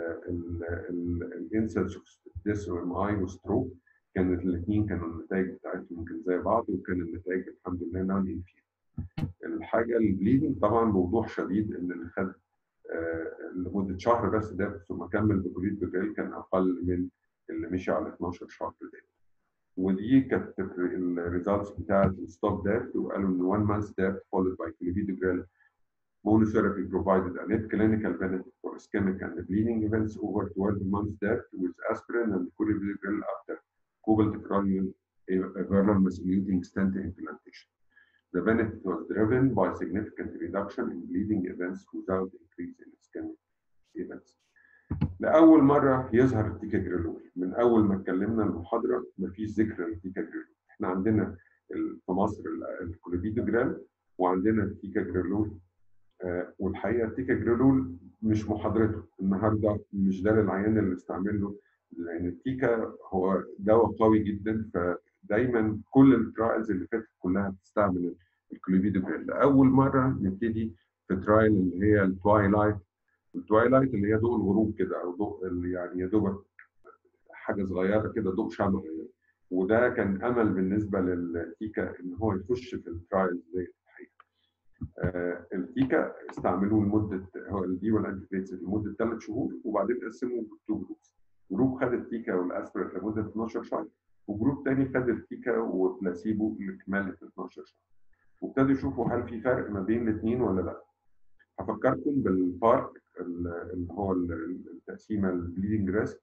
الانسلز ديس ام اي وستروك كانت الاثنين كانوا النتائج بتاعتهم يمكن زي بعض وكان النتائج الحمد لله نون انفير الحاجه البليدنج طبعا بوضوح شديد ان اللي خد آه، لمده شهر بس ده ثم كمل بكليه بجريل كان اقل من اللي مشي على 12 شهر ده ودي كانت الريزلتس بتاعت الستوب دافت وقالوا ان 1 month دافت followed by clopidogrel monotherapy provided a net clinical benefit for ischemic and bleeding events over 12 months depth with aspirin and clopidogrel after cobalt cranial vernal mass-eluting stent implantation. The benefit was driven by significant reduction in bleeding events without increase in ischemic events. لأول مرة يظهر التيكاجريلول من أول ما اتكلمنا المحاضرة مفيش ذكر للتيكاجريلول احنا عندنا ال- في مصر ال- الكلوبيدوجرام وعندنا التيكاجريلول آه، والحقيقه التيكاجريلول مش محاضرته النهارده مش ده للعيان اللي استعمل له لان التيكا هو دواء قوي جدا فدايما كل الترايلز اللي فاتت كلها بتستعمل الكلوبيدوجرام لاول مره نبتدي في ترايل اللي هي التوايلايت التوايلايت اللي هي ضوء الغروب كده او ضوء اللي يعني يا دوبك حاجه صغيره كده ضوء شمع يعني. وده كان امل بالنسبه للتيكا ان هو يخش في الترايل دي الحقيقه. آه التيكا استعملوه لمده هو الدي والانتيبيتس لمده ثلاث شهور وبعدين قسموا تو جروبس. جروب خد التيكا والاسبرين لمده 12 شهر وجروب تاني خد التيكا وبلاسيبو لكمالة 12 شهر. وابتدوا يشوفوا هل في فرق ما بين الاثنين ولا لا. هفكركم بالبارك اللي هو التقسيمه البليدنج ريسك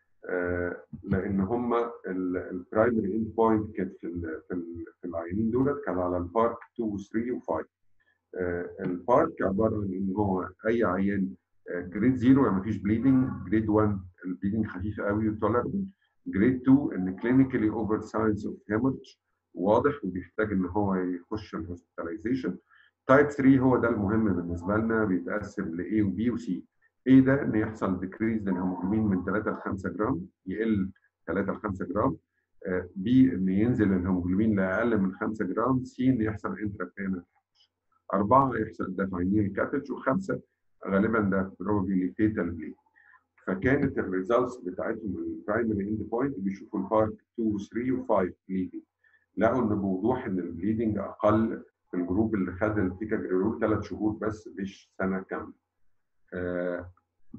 لان هم البرايمري اند بوينت كانت في ال في, ال في العيانين دولت كان على البارك 2 و 3 و 5 البارك عباره عن ان هو اي عيان جريد 0 يعني مفيش بليدنج جريد 1 البليدنج خفيف قوي وتولربل جريد 2 ان كلينيكالي اوفر ساينس اوف هيمورج واضح وبيحتاج ان هو يخش الهوسبيتاليزيشن تايب 3 هو ده المهم بالنسبه لنا بيتقسم ل A و B و C A ده ان يحصل ديكريز للهيموجلوبين من 3 ل 5 جرام يقل 3 ل 5 جرام B ان ينزل الهيموجلوبين لاقل من 5 جرام C ان يحصل انتراكرينال أربعة يحصل دافعينيل كاتج وخمسة غالبا ده بروبابيلي فيتال بليد فكانت الريزلتس بتاعتهم البرايمري اند بوينت بيشوفوا البارت 2 و 3 و 5 بليدنج لقوا ان بوضوح ان البليدنج اقل في الجروب اللي خد التيكاجريلول ثلاث شهور بس مش سنه كامله. آه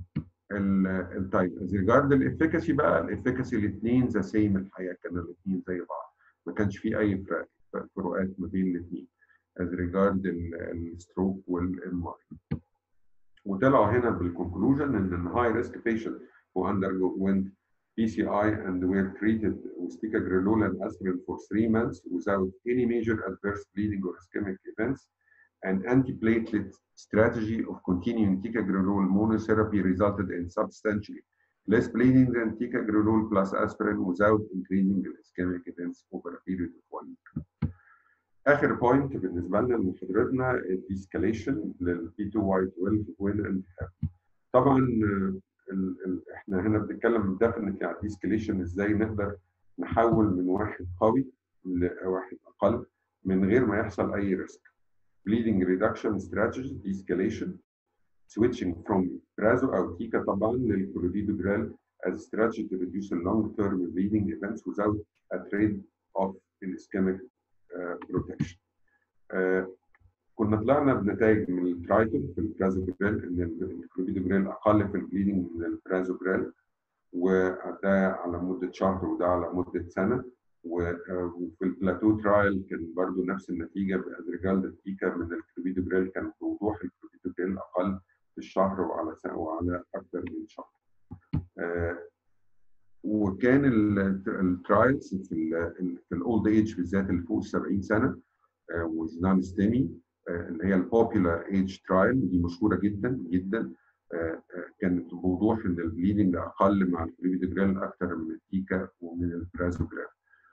التايب از ريجارد الافيكاسي بقى الافيكاسي الاثنين ذا سيم الحقيقه كانوا الاثنين زي بعض ما كانش في اي فروقات ما بين الاثنين از ريجارد الستروك والام اي. وطلعوا هنا بالكونكلوجن ان ان هاي ريسك بيشنت who underwent PCI and were treated with ticagrelol and aspirin for three months without any major adverse bleeding or ischemic events. An antiplatelet strategy of continuing ticagrelol monotherapy resulted in substantially less bleeding than ticagrelol plus aspirin without increasing the ischemic events over a period of one week. اخر بوينت بالنسبه لنا لمحاضرتنا الديسكاليشن للبي 2 واي 12 وين طبعا ال ال احنا هنا بنتكلم ديفنتلي على الديسكاليشن ازاي نقدر نحول من واحد قوي لواحد اقل من غير ما يحصل اي ريسك. bleeding reduction strategies de-escalation switching from prazo او تيكا طبعا للكلوديدوجرال as a strategy to reduce the long-term bleeding events without a trade of ischemic uh, protection. Uh, كنا طلعنا بنتائج من الترايتون في البرازوجرال ان الكلوبيدوجرال اقل في البليدنج من البرازوجرال وده على مده شهر وده على مده سنه وفي البلاتو ترايل كان برضو نفس النتيجه بادريجال التيكا من الكلوبيدوجرال كان بوضوح الكلوبيدوجرال اقل في الشهر وعلى سنة وعلى اكثر من شهر. uh, وكان الترايلز في ال في الاولد ايج بالذات اللي فوق 70 سنه وز نون ستيمي اللي هي البوبيلار ايج ترايل دي مشهوره جدا جدا كانت بوضوح ان البليدنج اقل مع الكليبيدوجرال اكثر من التيكا ومن البرازوجرال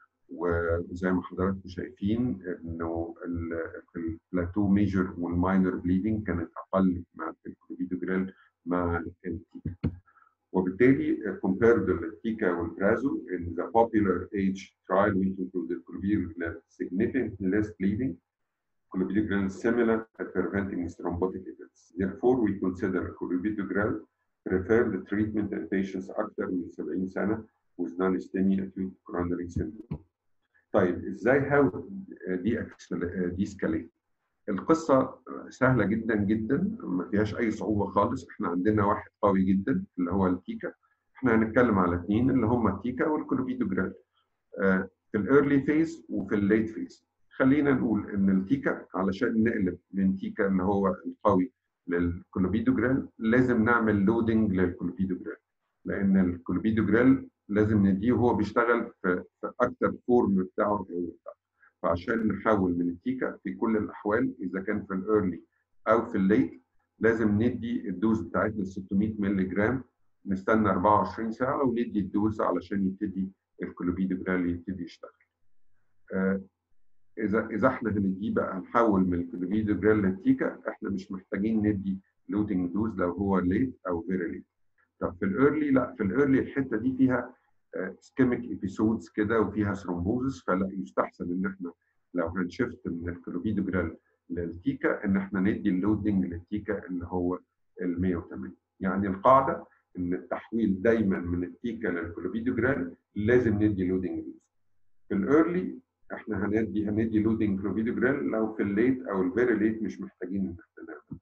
وزي ما حضراتكم شايفين انه البلاتو ميجر والماينر بليدنج كانت اقل مع الكليبيدوجرال مع التيكا وبالتالي compared للتيكا والبرازو in the popular age trial which included clopidogrel significantly less bleeding clopidogrel is similar at preventing thrombotic events. Therefore, we consider clopidogrel preferred treatment in patients أكثر من 70 سنة with non-STEMI acute coronary syndrome. طيب ازاي how دي دي escalate؟ القصة سهلة جدا جدا ما فيهاش أي صعوبة خالص، احنا عندنا واحد قوي جدا اللي هو التيكا. احنا هنتكلم على اثنين اللي هم التيكا والكلوبيدوجرال. في الايرلي فيز وفي الليت فيز. خلينا نقول ان التيكا علشان نقلب من تيكا اللي هو القوي للكلوبيدوجرال لازم نعمل لودنج للكلوبيدوجرال لان الكلوبيدوجرال لازم نديه وهو بيشتغل في, في اكتر فورم بتاعه هو فعشان نحول من التيكا في كل الاحوال اذا كان في الايرلي او في الليت لازم ندي الدوز بتاعتنا 600 مللي جرام نستنى 24 ساعه وندي الدوز علشان يبتدي الكلوبيدوجرال يبتدي يشتغل. آه اذا اذا احنا هنديه بقى هنحول من الكلوفيدوجريل للتيكا احنا مش محتاجين ندي لودنج دوز لو هو ليت او فيري ليت. طب في الايرلي لا في الايرلي الحته دي فيها سكيميك ايبيسودز كده وفيها ثرومبوزس فلا يستحسن ان احنا لو هنشفت من الكلوفيدوجريل للتيكا ان احنا ندي اللودنج للتيكا اللي هو ال 180 يعني القاعده ان التحويل دايما من التيكا للكلوفيدوجريل لازم ندي لودنج دوز. في الايرلي احنا هندي هندي لودنج كلوفيدوجريل لو في الليت او الفيري ليت مش محتاجين ان احنا نعمل.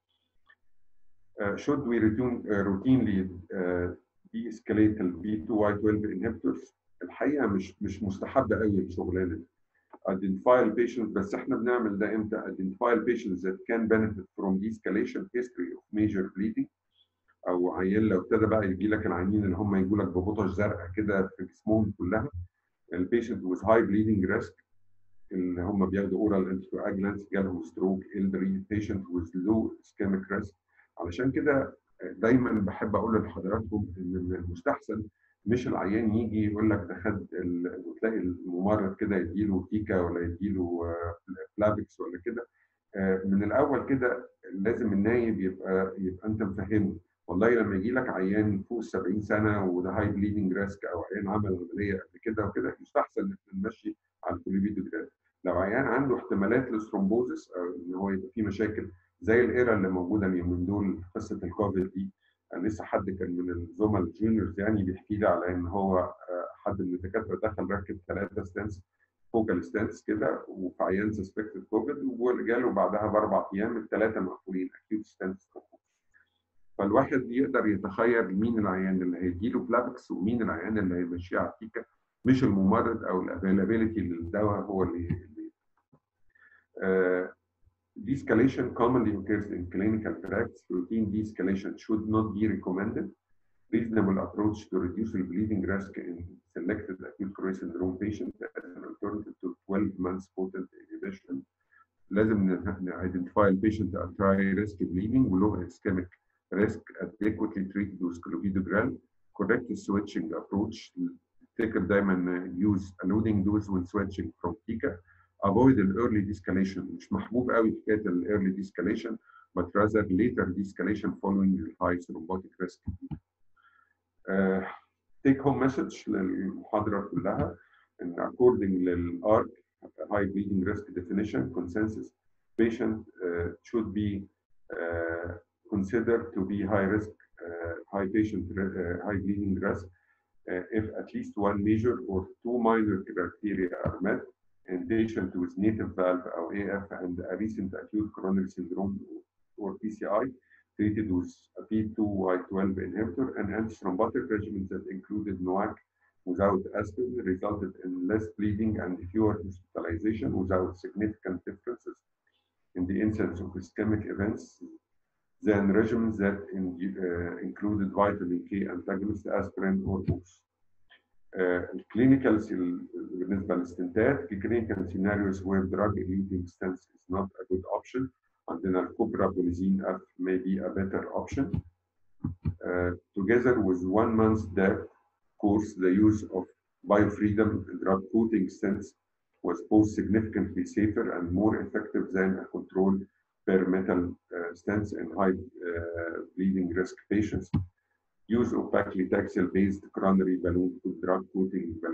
Uh, should we routine, uh, routinely uh, de-escalate ال B2Y12 inhibitors؟ الحقيقه مش مش مستحبه قوي الشغلانه دي. Identify the patient بس احنا بنعمل ده امتى؟ Identify the patients that can benefit from de-escalation history of major bleeding او عيان لو ابتدى بقى يجي لك العيانين اللي هم يجوا لك ببطش زرقاء كده في جسمهم كلها البيشنت with high bleeding risk اللي هم بياخدوا اورال انتيكواجلانتس جالهم ستروك الدري بيشنت with low ischemic risk علشان كده دايما بحب اقول لحضراتكم ان المستحسن مش العيان يجي يقول لك ده خد وتلاقي الممرض كده يديله تيكا ولا يديله فلابكس ولا كده من الاول كده لازم النايب يبقى يبقى انت مفهمه والله لما يجي لك عيان فوق 70 سنه وده هاي بليدنج ريسك او عيان عمل عمليه قبل كده وكده يستحسن ان احنا نمشي على الكوليفيدوجرام لو عيان عنده احتمالات للثرومبوزس او ان هو يبقى فيه مشاكل زي الايرا اللي موجوده اليومين دول قصه الكوفيد دي لسه حد كان من الزملاء الجونيورز يعني بيحكي لي على ان هو حد من الدكاتره دخل ركب ثلاثه ستانس فوكال ستانس كده وفي عيان سسبكتد كوفيد وجاله بعدها باربع ايام الثلاثه مقفولين اكيوت ستانس فالواحد يقدر يتخيل مين العيان اللي هيديله بلابكس ومين العيان اللي هيمشيه على التيكا مش الممرض او الافيلابيلتي للدواء هو اللي uh, de-escalation commonly occurs in clinical practice. Routine de-escalation should not be recommended. Reasonable approach to reduce the bleeding risk in selected acute coronary syndrome patients as an alternative to 12 months potent inhibition. لازم identify the patient at high risk bleeding below ischemic risk adequately treated with clopidogrel. Correct switching approach. Take دايما use a loading dose when switching from TICA. avoid the early de-escalation مش محبوب قوي حكايه ال early de-escalation but rather later de-escalation following the high thrombotic risk. Uh, take home message للمحاضره كلها ان according للARC high bleeding risk definition consensus patient uh, should be uh, considered to be high risk high patient high bleeding risk if at least one major or two minor criteria are met in patient with native valve or AF and a recent acute coronary syndrome or PCI treated with a P2Y12 inhibitor and antithrombotic regimen that included NOAC without aspirin resulted in less bleeding and fewer hospitalization without significant differences in the incidence of ischemic events than regimens that in, uh, included vitamin K antagonist, aspirin or both. الكلينيكال بالنسبه للاستنتاج في كلينيكال سيناريوز where drug eluting stents is not a good option عندنا الكوبرابوليزين F may be a better option uh, together with one month's death course the use of biofreedom drug coating stents was both significantly safer and more effective than a controlled bare metal uh, stents in high uh, bleeding risk patients use of paclitaxel based coronary balloon drug coating balloon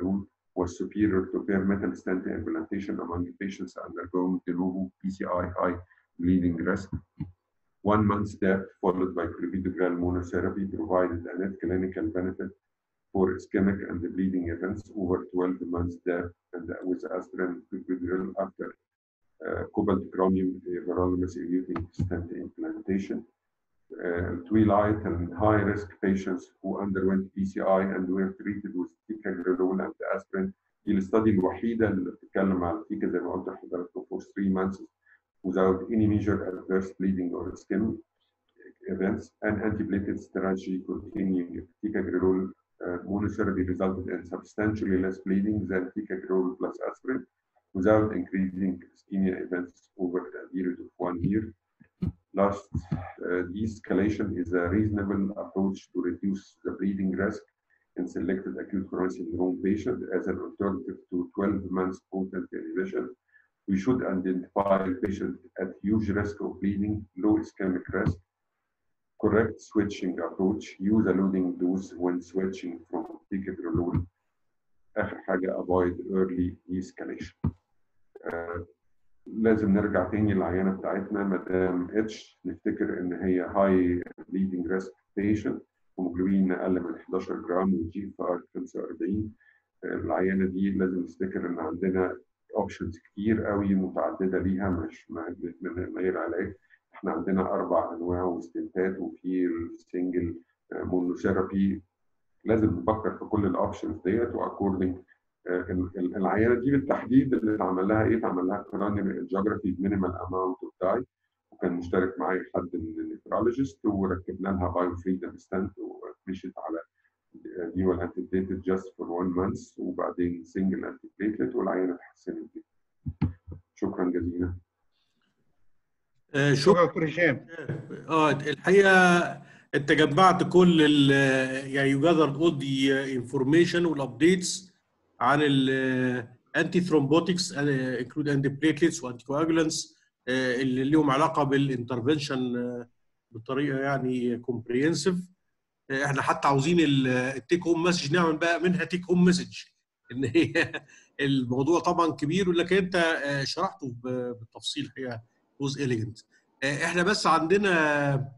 was superior to bare metal stent implantation among patients undergoing de novo PCI high bleeding risk. One month death followed by clopidogrel monotherapy provided a net clinical benefit for ischemic and bleeding events over 12 months death and with aspirin clopidogrel after uh, cobalt chromium everolimus eluting stent implantation. Uh, twilight and high risk patients who underwent PCI and were treated with ticagrelol and aspirin دي الاستادي الوحيده اللي بتتكلم على التيكا زي ما قلت لحضراتكم for three months without any major adverse bleeding or ischemic events and antiplatelet strategy containing ticagrelol uh, monotherapy resulted in substantially less bleeding than ticagrelol plus aspirin without increasing ischemia events over a period of one year. Last, uh, de-escalation is a reasonable approach to reduce the bleeding risk in selected acute coronary syndrome patients as an alternative to 12 months potent inhibition. We should identify patients at huge risk of bleeding, low ischemic risk, correct switching approach, use a loading dose when switching from ticagrelol. آخر حاجة avoid early de-escalation. Uh, لازم نرجع تاني للعينة بتاعتنا مدام اتش نفتكر إن هي high bleeding risk patient هيموجلوبين اقل من 11 جرام وجي اف ار 45 العينه دي لازم نفتكر ان عندنا اوبشنز كتير قوي متعدده ليها مش من غير علاج احنا عندنا اربع انواع وستنتات وفي السنجل مونوثيرابي لازم نفكر في كل الاوبشنز ديت واكوردنج العينه دي بالتحديد اللي اتعمل لها ايه؟ اتعمل لها كرونري جيوغرافي مينيمال اماونت اوف داي وكان مشترك معايا حد من النفرولوجيست وركبنا لها بايو فريدم ستانت ومشيت على ديوال انتي بليتد جاست فور 1 مانث وبعدين سنجل انتي بليتلت والعينه اتحسنت جدا شكرا جزيلا آه، شكرا شكرا دكتور هشام اه الحقيقه انت جمعت كل ال يعني يو جاذرد اول ذا انفورميشن والابديتس عن الانتي ثرومبوتكس انكلود انتي بليتلتس وانتي كواجولانس اللي ليهم علاقه بالانترفنشن بطريقه يعني كومبريهنسيف احنا حتى عاوزين التيك هوم مسج نعمل بقى منها تيك هوم مسج ان هي الموضوع طبعا كبير ولكن انت آه، شرحته ب- بالتفصيل الحقيقه جزء اليجنت احنا بس عندنا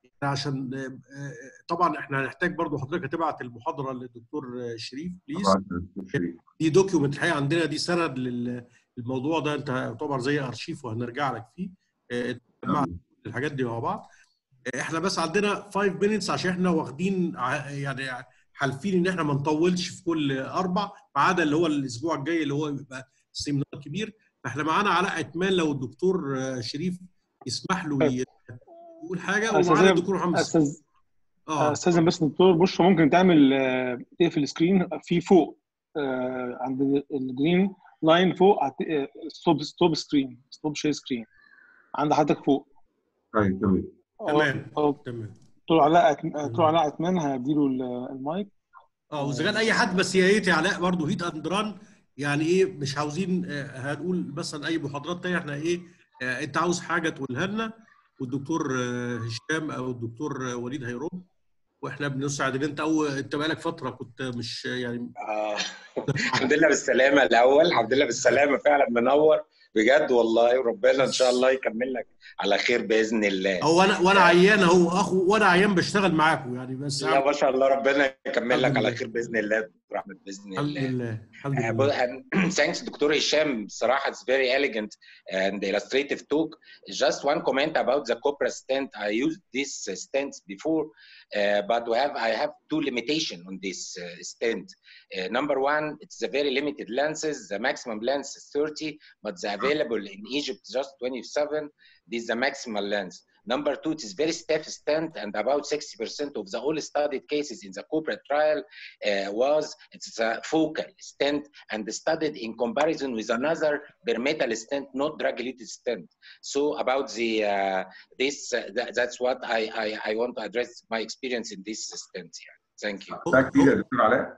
عشان آه، آه، طبعا احنا هنحتاج برضو حضرتك هتبعت المحاضره للدكتور آه، شريف بليز طبعا دكتور شريف دي دوكيومنت الحقيقه عندنا دي سند للموضوع ده انت يعتبر زي ارشيف وهنرجع لك فيه آه، مع الحاجات دي مع بعض آه، احنا بس عندنا 5 مينتس عشان احنا واخدين ع- يعني حالفين ان احنا ما نطولش في كل اربع ما عدا اللي هو الاسبوع الجاي اللي هو بيبقى سيمينار كبير فاحنا معانا علاء عتمان لو الدكتور آه، شريف يسمح له ي- يقول حاجه ومعانا أستاذ- الدكتور محمد استاذ اه استاذن بس دكتور بص ممكن تعمل آه، تقفل السكرين في فوق آه، عند الجرين لاين فوق ستوب ستوب سكرين ستوب شير سكرين عند حضرتك فوق طيب تمام تمام أو- تمام دكتور علاء أت- دكتور علاء عثمان هديله ال- المايك اه واذا كان اي حد بس يا ريت يا علاء برضه هيت اند ران يعني ايه مش عاوزين آه، هنقول مثلا اي محاضرات تانية احنا ايه آه، انت عاوز حاجه تقولها لنا والدكتور آه، هشام او الدكتور آه، وليد هيرد واحنا بنسعد ان انت او انت بقالك فتره كنت مش يعني آه. الحمد لله بالسلامة الأول الحمد لله بالسلامة فعلا منور بجد والله وربنا إن شاء الله يكمل لك على خير بإذن الله هو انا وانا عيان اهو اخو وانا عيان بشتغل معاكم يعني بس لا ما شاء الله ربنا يكمل لك الحمد على لله. خير بإذن الله دكتور أحمد بإذن الحمد الله لله الحمد Uh, لله but, um, thanks دكتور هشام بصراحة it's very elegant and illustrative talk just one comment about the Copra stent I used this uh, stent before uh, but we have I have two limitation on this uh, stent uh, number one it's a very limited lenses the maximum lens is 30 but the available in Egypt just 27 this is the maximal lens Number two, it is very stiff stent, and about 60% of the all studied cases in the Cobra trial uh, was it's a focal stent and studied in comparison with another bare metal stent, not drug-eluted stent. So about the uh, this, uh, that, that's what I, I I want to address my experience in this stent here. Thank you. ده كتير يا دكتور علاء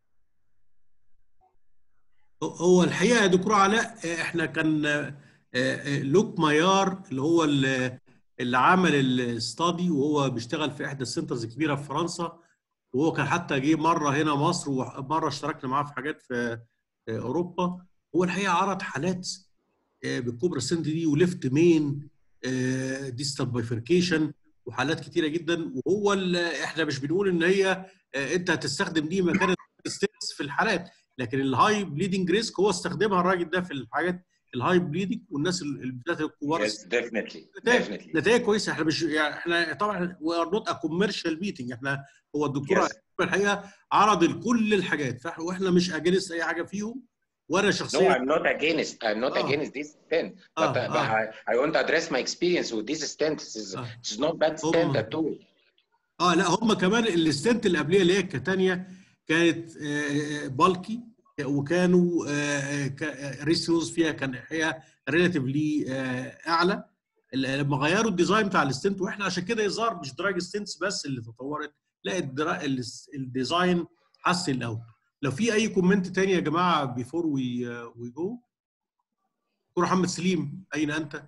هو الحقيقه يا دكتور علاء احنا كان آه، آه، لوك مايار اللي هو اللي اللي عمل الاستادي وهو بيشتغل في احدى السنترز الكبيره في فرنسا وهو كان حتى جه مره هنا مصر ومره اشتركنا معاه في حاجات في اوروبا هو الحقيقه عرض حالات بالكوبرا ستنت دي وليفت مين ديستال بايفركيشن وحالات كتيره جدا وهو احنا مش بنقول ان هي انت هتستخدم دي مكان الستنتس في الحالات لكن الهاي بليدنج ريسك هو استخدمها الراجل ده في الحاجات الهاي بليدنج والناس بالذات الكبار yes definitely نتائج, definitely نتائج كويسه احنا مش يعني احنا طبعا وي ار نوت ا كوميرشال ميتنج احنا هو الدكتور Yes. الحقيقه عرض كل الحاجات فاحنا واحنا مش اجنست اي حاجه فيهم وانا No, شخصيا I'm not against. I'm not Ah. against this stent, but, Ah, uh, but ah. I, I want to address my experience with this stent. This is Ah. it's not bad stent هم- at all. اه لا هم كمان الستنت اللي قبليه اللي هي الكتانيا كانت بالكي وكانوا ريسيوز فيها كان هي ريلاتيفلي اعلى ال- لما غيروا الديزاين بتاع الستنت واحنا عشان كده يظهر مش دراج ستنتس بس اللي تطورت لا الدرا- الس- الديزاين حسن الاول لو في اي كومنت تاني يا جماعه بيفور وي وي جو دكتور محمد سليم اين انت؟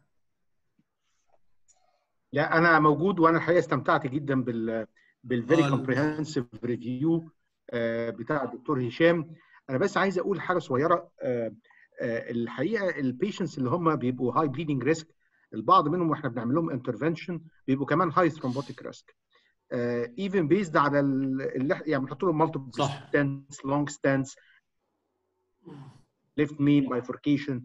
لا انا موجود وانا الحقيقه استمتعت جدا بال بالفيري آه، كومبريهنسيف ريفيو بتاع الدكتور هشام انا بس عايز اقول حاجه صغيره آه، آه، الحقيقه البيشنتس اللي هم بيبقوا هاي بليدنج ريسك البعض منهم واحنا بنعمل لهم انترفنشن بيبقوا كمان هاي ثرومبوتيك ريسك ايفن بيزد على ال- اللي إح- يعني بنحط لهم مالتيبل صح. ستانس لونج ستانس ليفت مين بايفوركيشن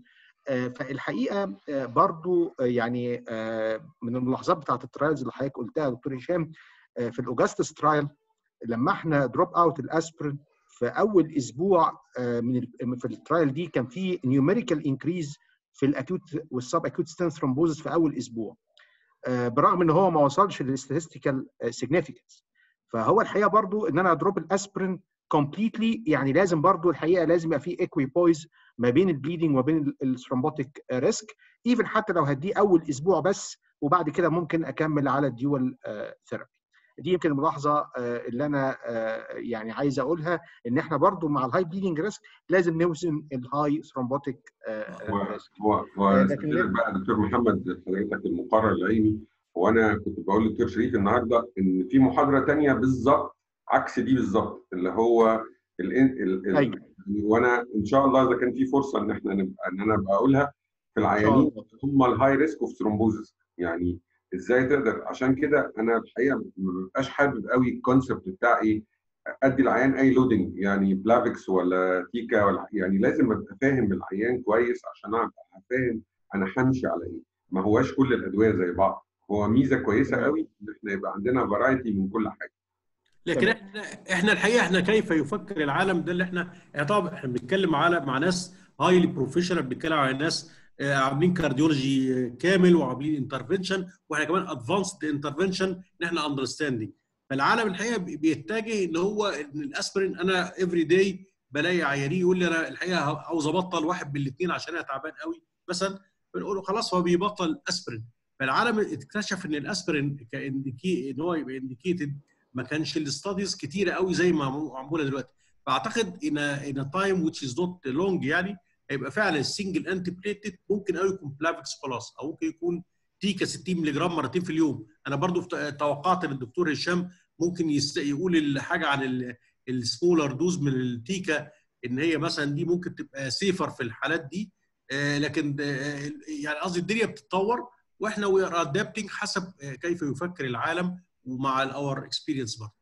فالحقيقه آه، برضو آه، يعني آه، من الملاحظات بتاعت الترايلز اللي حضرتك قلتها يا دكتور هشام آه، في الاوجستس ترايل لما احنا دروب اوت الاسبرين في اول اسبوع آه، من ال- في الترايل دي كان في نيوميريكال انكريز في الاكيوت والسب اكيوت ستين ثرومبوزس في اول اسبوع آه، برغم ان هو ما وصلش للستاتستيكال سيجنيفيكانس فهو الحقيقه برضو ان انا ادروب الاسبرين كومبليتلي يعني لازم برضو الحقيقه لازم يبقى في ايكوي بويز ما بين البليدنج وما بين الثرومبوتيك ريسك ايفن حتى لو هديه اول اسبوع بس وبعد كده ممكن اكمل على الديول ثيرابي دي يمكن الملاحظه آه، اللي انا آه، يعني عايز اقولها ان احنا برضو مع الهاي بليدنج ريسك لازم نوزن الهاي ثرومبوتيك هو ريسك هو هو آه، لكن استفدت ليه- بقى دكتور محمد حضرتك المقرر العلمي وانا كنت بقول للدكتور شريف النهارده ان في محاضره تانية بالظبط عكس دي بالظبط اللي هو ال ال ال أيوة. وانا ان شاء الله اذا كان في فرصه ان احنا نبقى ان انا ابقى اقولها في إن شاء العيانين الله. هم الهاي ريسك اوف ثرومبوزس يعني ازاي تقدر عشان كده انا الحقيقه ما ببقاش حابب قوي الكونسبت بتاع ايه ادي العيان اي لودنج يعني بلافكس ولا تيكا ولا يعني لازم ابقى فاهم العيان كويس عشان ابقى فاهم انا همشي على ايه ما هواش كل الادويه زي بعض هو ميزه كويسه قوي ان احنا يبقى عندنا فرايتي من كل حاجه لكن احنا احنا الحقيقه احنا كيف يفكر العالم ده اللي احنا يعني طبعا احنا بنتكلم على مع ناس هايلي بروفيشنال بنتكلم على ناس آه، عاملين كارديولوجي كامل وعاملين انترفنشن واحنا كمان ادفانسد انترفنشن ان احنا اندرستاندينج فالعالم الحقيقه بي- بيتجه ان هو ان الاسبرين انا افري داي بلاقي عيانين يقول لي انا الحقيقه عاوز ابطل واحد من الاثنين عشان انا تعبان قوي مثلا بنقول له خلاص هو بيبطل اسبرين فالعالم اكتشف ان الاسبرين كانديكي ان هو يبقى انديكيتد ما كانش الاستاديز كتيره قوي زي ما معموله دلوقتي فاعتقد ان ان تايم which is not long يعني هيبقى فعلا السنجل انتي بليتد ممكن قوي يكون بلافكس بلس او ممكن يكون تيكا 60 مللي جرام مرتين في اليوم انا برضو في- توقعت ان الدكتور هشام ممكن يست... يقول الحاجه عن السمولر دوز من التيكا ان هي مثلا دي ممكن تبقى سيفر في الحالات دي آه، لكن آه، يعني قصدي الدنيا بتتطور واحنا وي ار ادابتنج حسب آه، كيف يفكر العالم ومع الاور اكسبيرينس برضه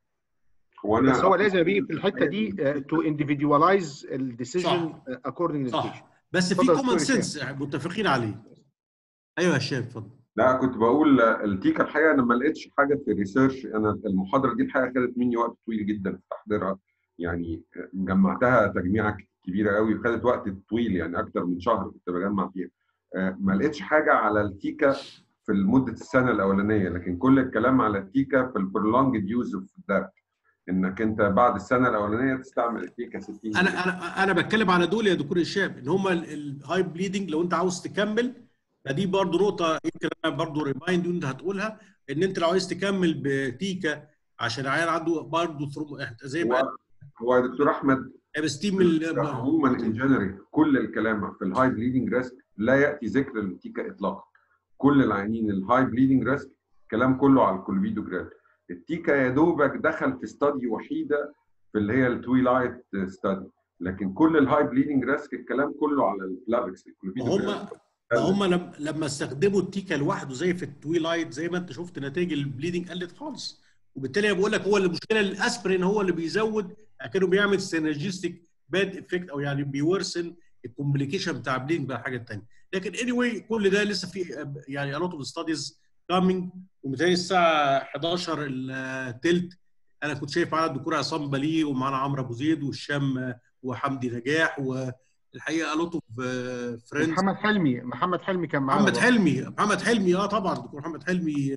وانا بس هو لازم يبقى في الحته دي تو individualize الديسيجن صح. according to the patient. صح بس في اتفضل كومن دكتور هشام. سنس متفقين عليه ايوه يا هشام اتفضل لا كنت بقول التيكا الحقيقه انا ما لقيتش حاجه في الريسيرش انا المحاضره دي الحقيقه خدت مني وقت طويل جدا في تحضيرها يعني جمعتها تجميعه كبيره قوي وخدت وقت طويل يعني اكتر من شهر كنت بجمع فيها آه، ما لقيتش حاجه على التيكا في مده السنه الاولانيه لكن كل الكلام على التيكا في البرولونج يوز اوف ذات انك انت بعد السنه الاولانيه تستعمل التيكا 60 انا انا انا بتكلم على دول يا دكتور هشام ان هم الهاي بليدنج لو انت عاوز تكمل فدي برضو نقطه يمكن انا برضو ريمايند انت هتقولها ان انت لو عايز تكمل بتيكا عشان العيان عنده برضو ثروم زي ما هو هو يا دكتور احمد ابستيم عموما ان جنرال كل الكلام في الهاي بليدنج ريسك لا ياتي ذكر التيكا اطلاقا كل العيانين الهاي بليدنج ريسك الكلام كله على الكولفيدوجراد التيكا يا دوبك دخل في استادي وحيده في اللي هي التويلايت ستادي لكن كل الهاي بليدنج ريسك الكلام كله على الفلافكس هم هم لما استخدموا التيكا لوحده زي في التويلايت زي ما انت شفت نتائج البليدنج قلت خالص وبالتالي انا بقول لك هو المشكله الاسبرين هو اللي بيزود كانه بيعمل سينرجيستيك باد افكت او يعني بيورسن الكومبليكيشن بتاع بليدنج بقى حاجه ثانيه لكن اني anyway كل ده لسه في يعني a lot of studies coming ومتهيألي الساعه 11 التلت انا كنت شايف معانا الدكتور عصام بليغ ومعانا عمرو ابو زيد والشام وحمدي نجاح والحقيقه a lot of friends محمد حلمي محمد حلمي كان معانا محمد حلمي محمد حلمي اه طبعا دكتور محمد حلمي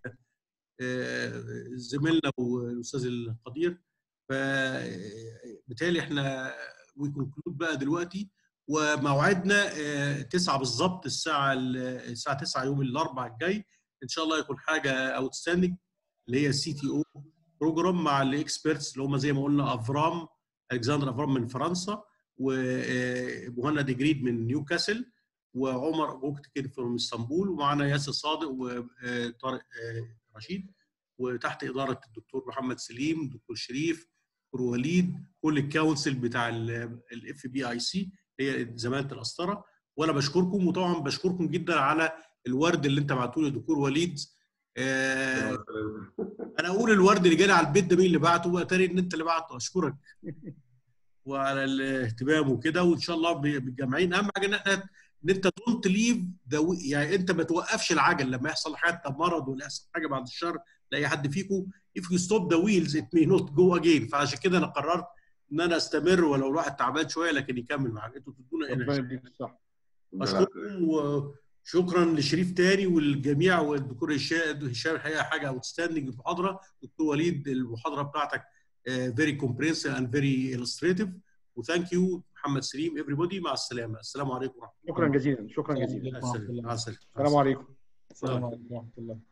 زميلنا والاستاذ القدير فبالتالي احنا وي كونكلود بقى دلوقتي وموعدنا 9 بالظبط الساعه الساعه 9 يوم الاربعاء الجاي ان شاء الله يكون حاجه اوتستاندنج اللي هي السي تي او بروجرام مع الاكسبرتس اللي هم زي ما قلنا افرام الكسندر افرام من فرنسا ومهند جريد من نيوكاسل وعمر بوكتكن من اسطنبول ومعنا ياسر صادق وطارق رشيد وتحت اداره الدكتور محمد سليم دكتور شريف دكتور وليد كل الكونسل بتاع الاف بي اي سي هي زماله القسطره وانا بشكركم وطبعا بشكركم جدا على الورد اللي انت بعته لي دكتور وليد آه انا اقول الورد اللي جالي على البيت ده مين اللي بعته بقى تاني ان انت اللي بعته اشكرك وعلى الاهتمام وكده وان شاء الله بالجامعين اهم حاجه ان احنا ان انت دونت ليف يعني انت ما توقفش العجل لما يحصل حتى مرض ولا يحصل حاجه بعد الشر لاي حد فيكم if you stop the wheels it may not go again فعشان كده انا قررت ان انا استمر ولو الواحد تعبان شويه لكن يكمل معاك انتوا تدونا ربنا صح اشكركم وشكرا لشريف تاني والجميع والدكتور هشام الحقيقه حاجه اوتستاندنج المحاضره دكتور وليد المحاضره بتاعتك فيري كومبرينسيف اند فيري illustrative وثانك يو محمد سليم everybody مع السلامه السلام عليكم ورحمه الله شكرا جزيلا شكرا جزيلا مع السلامه السلام عليكم السلام عليكم ورحمه الله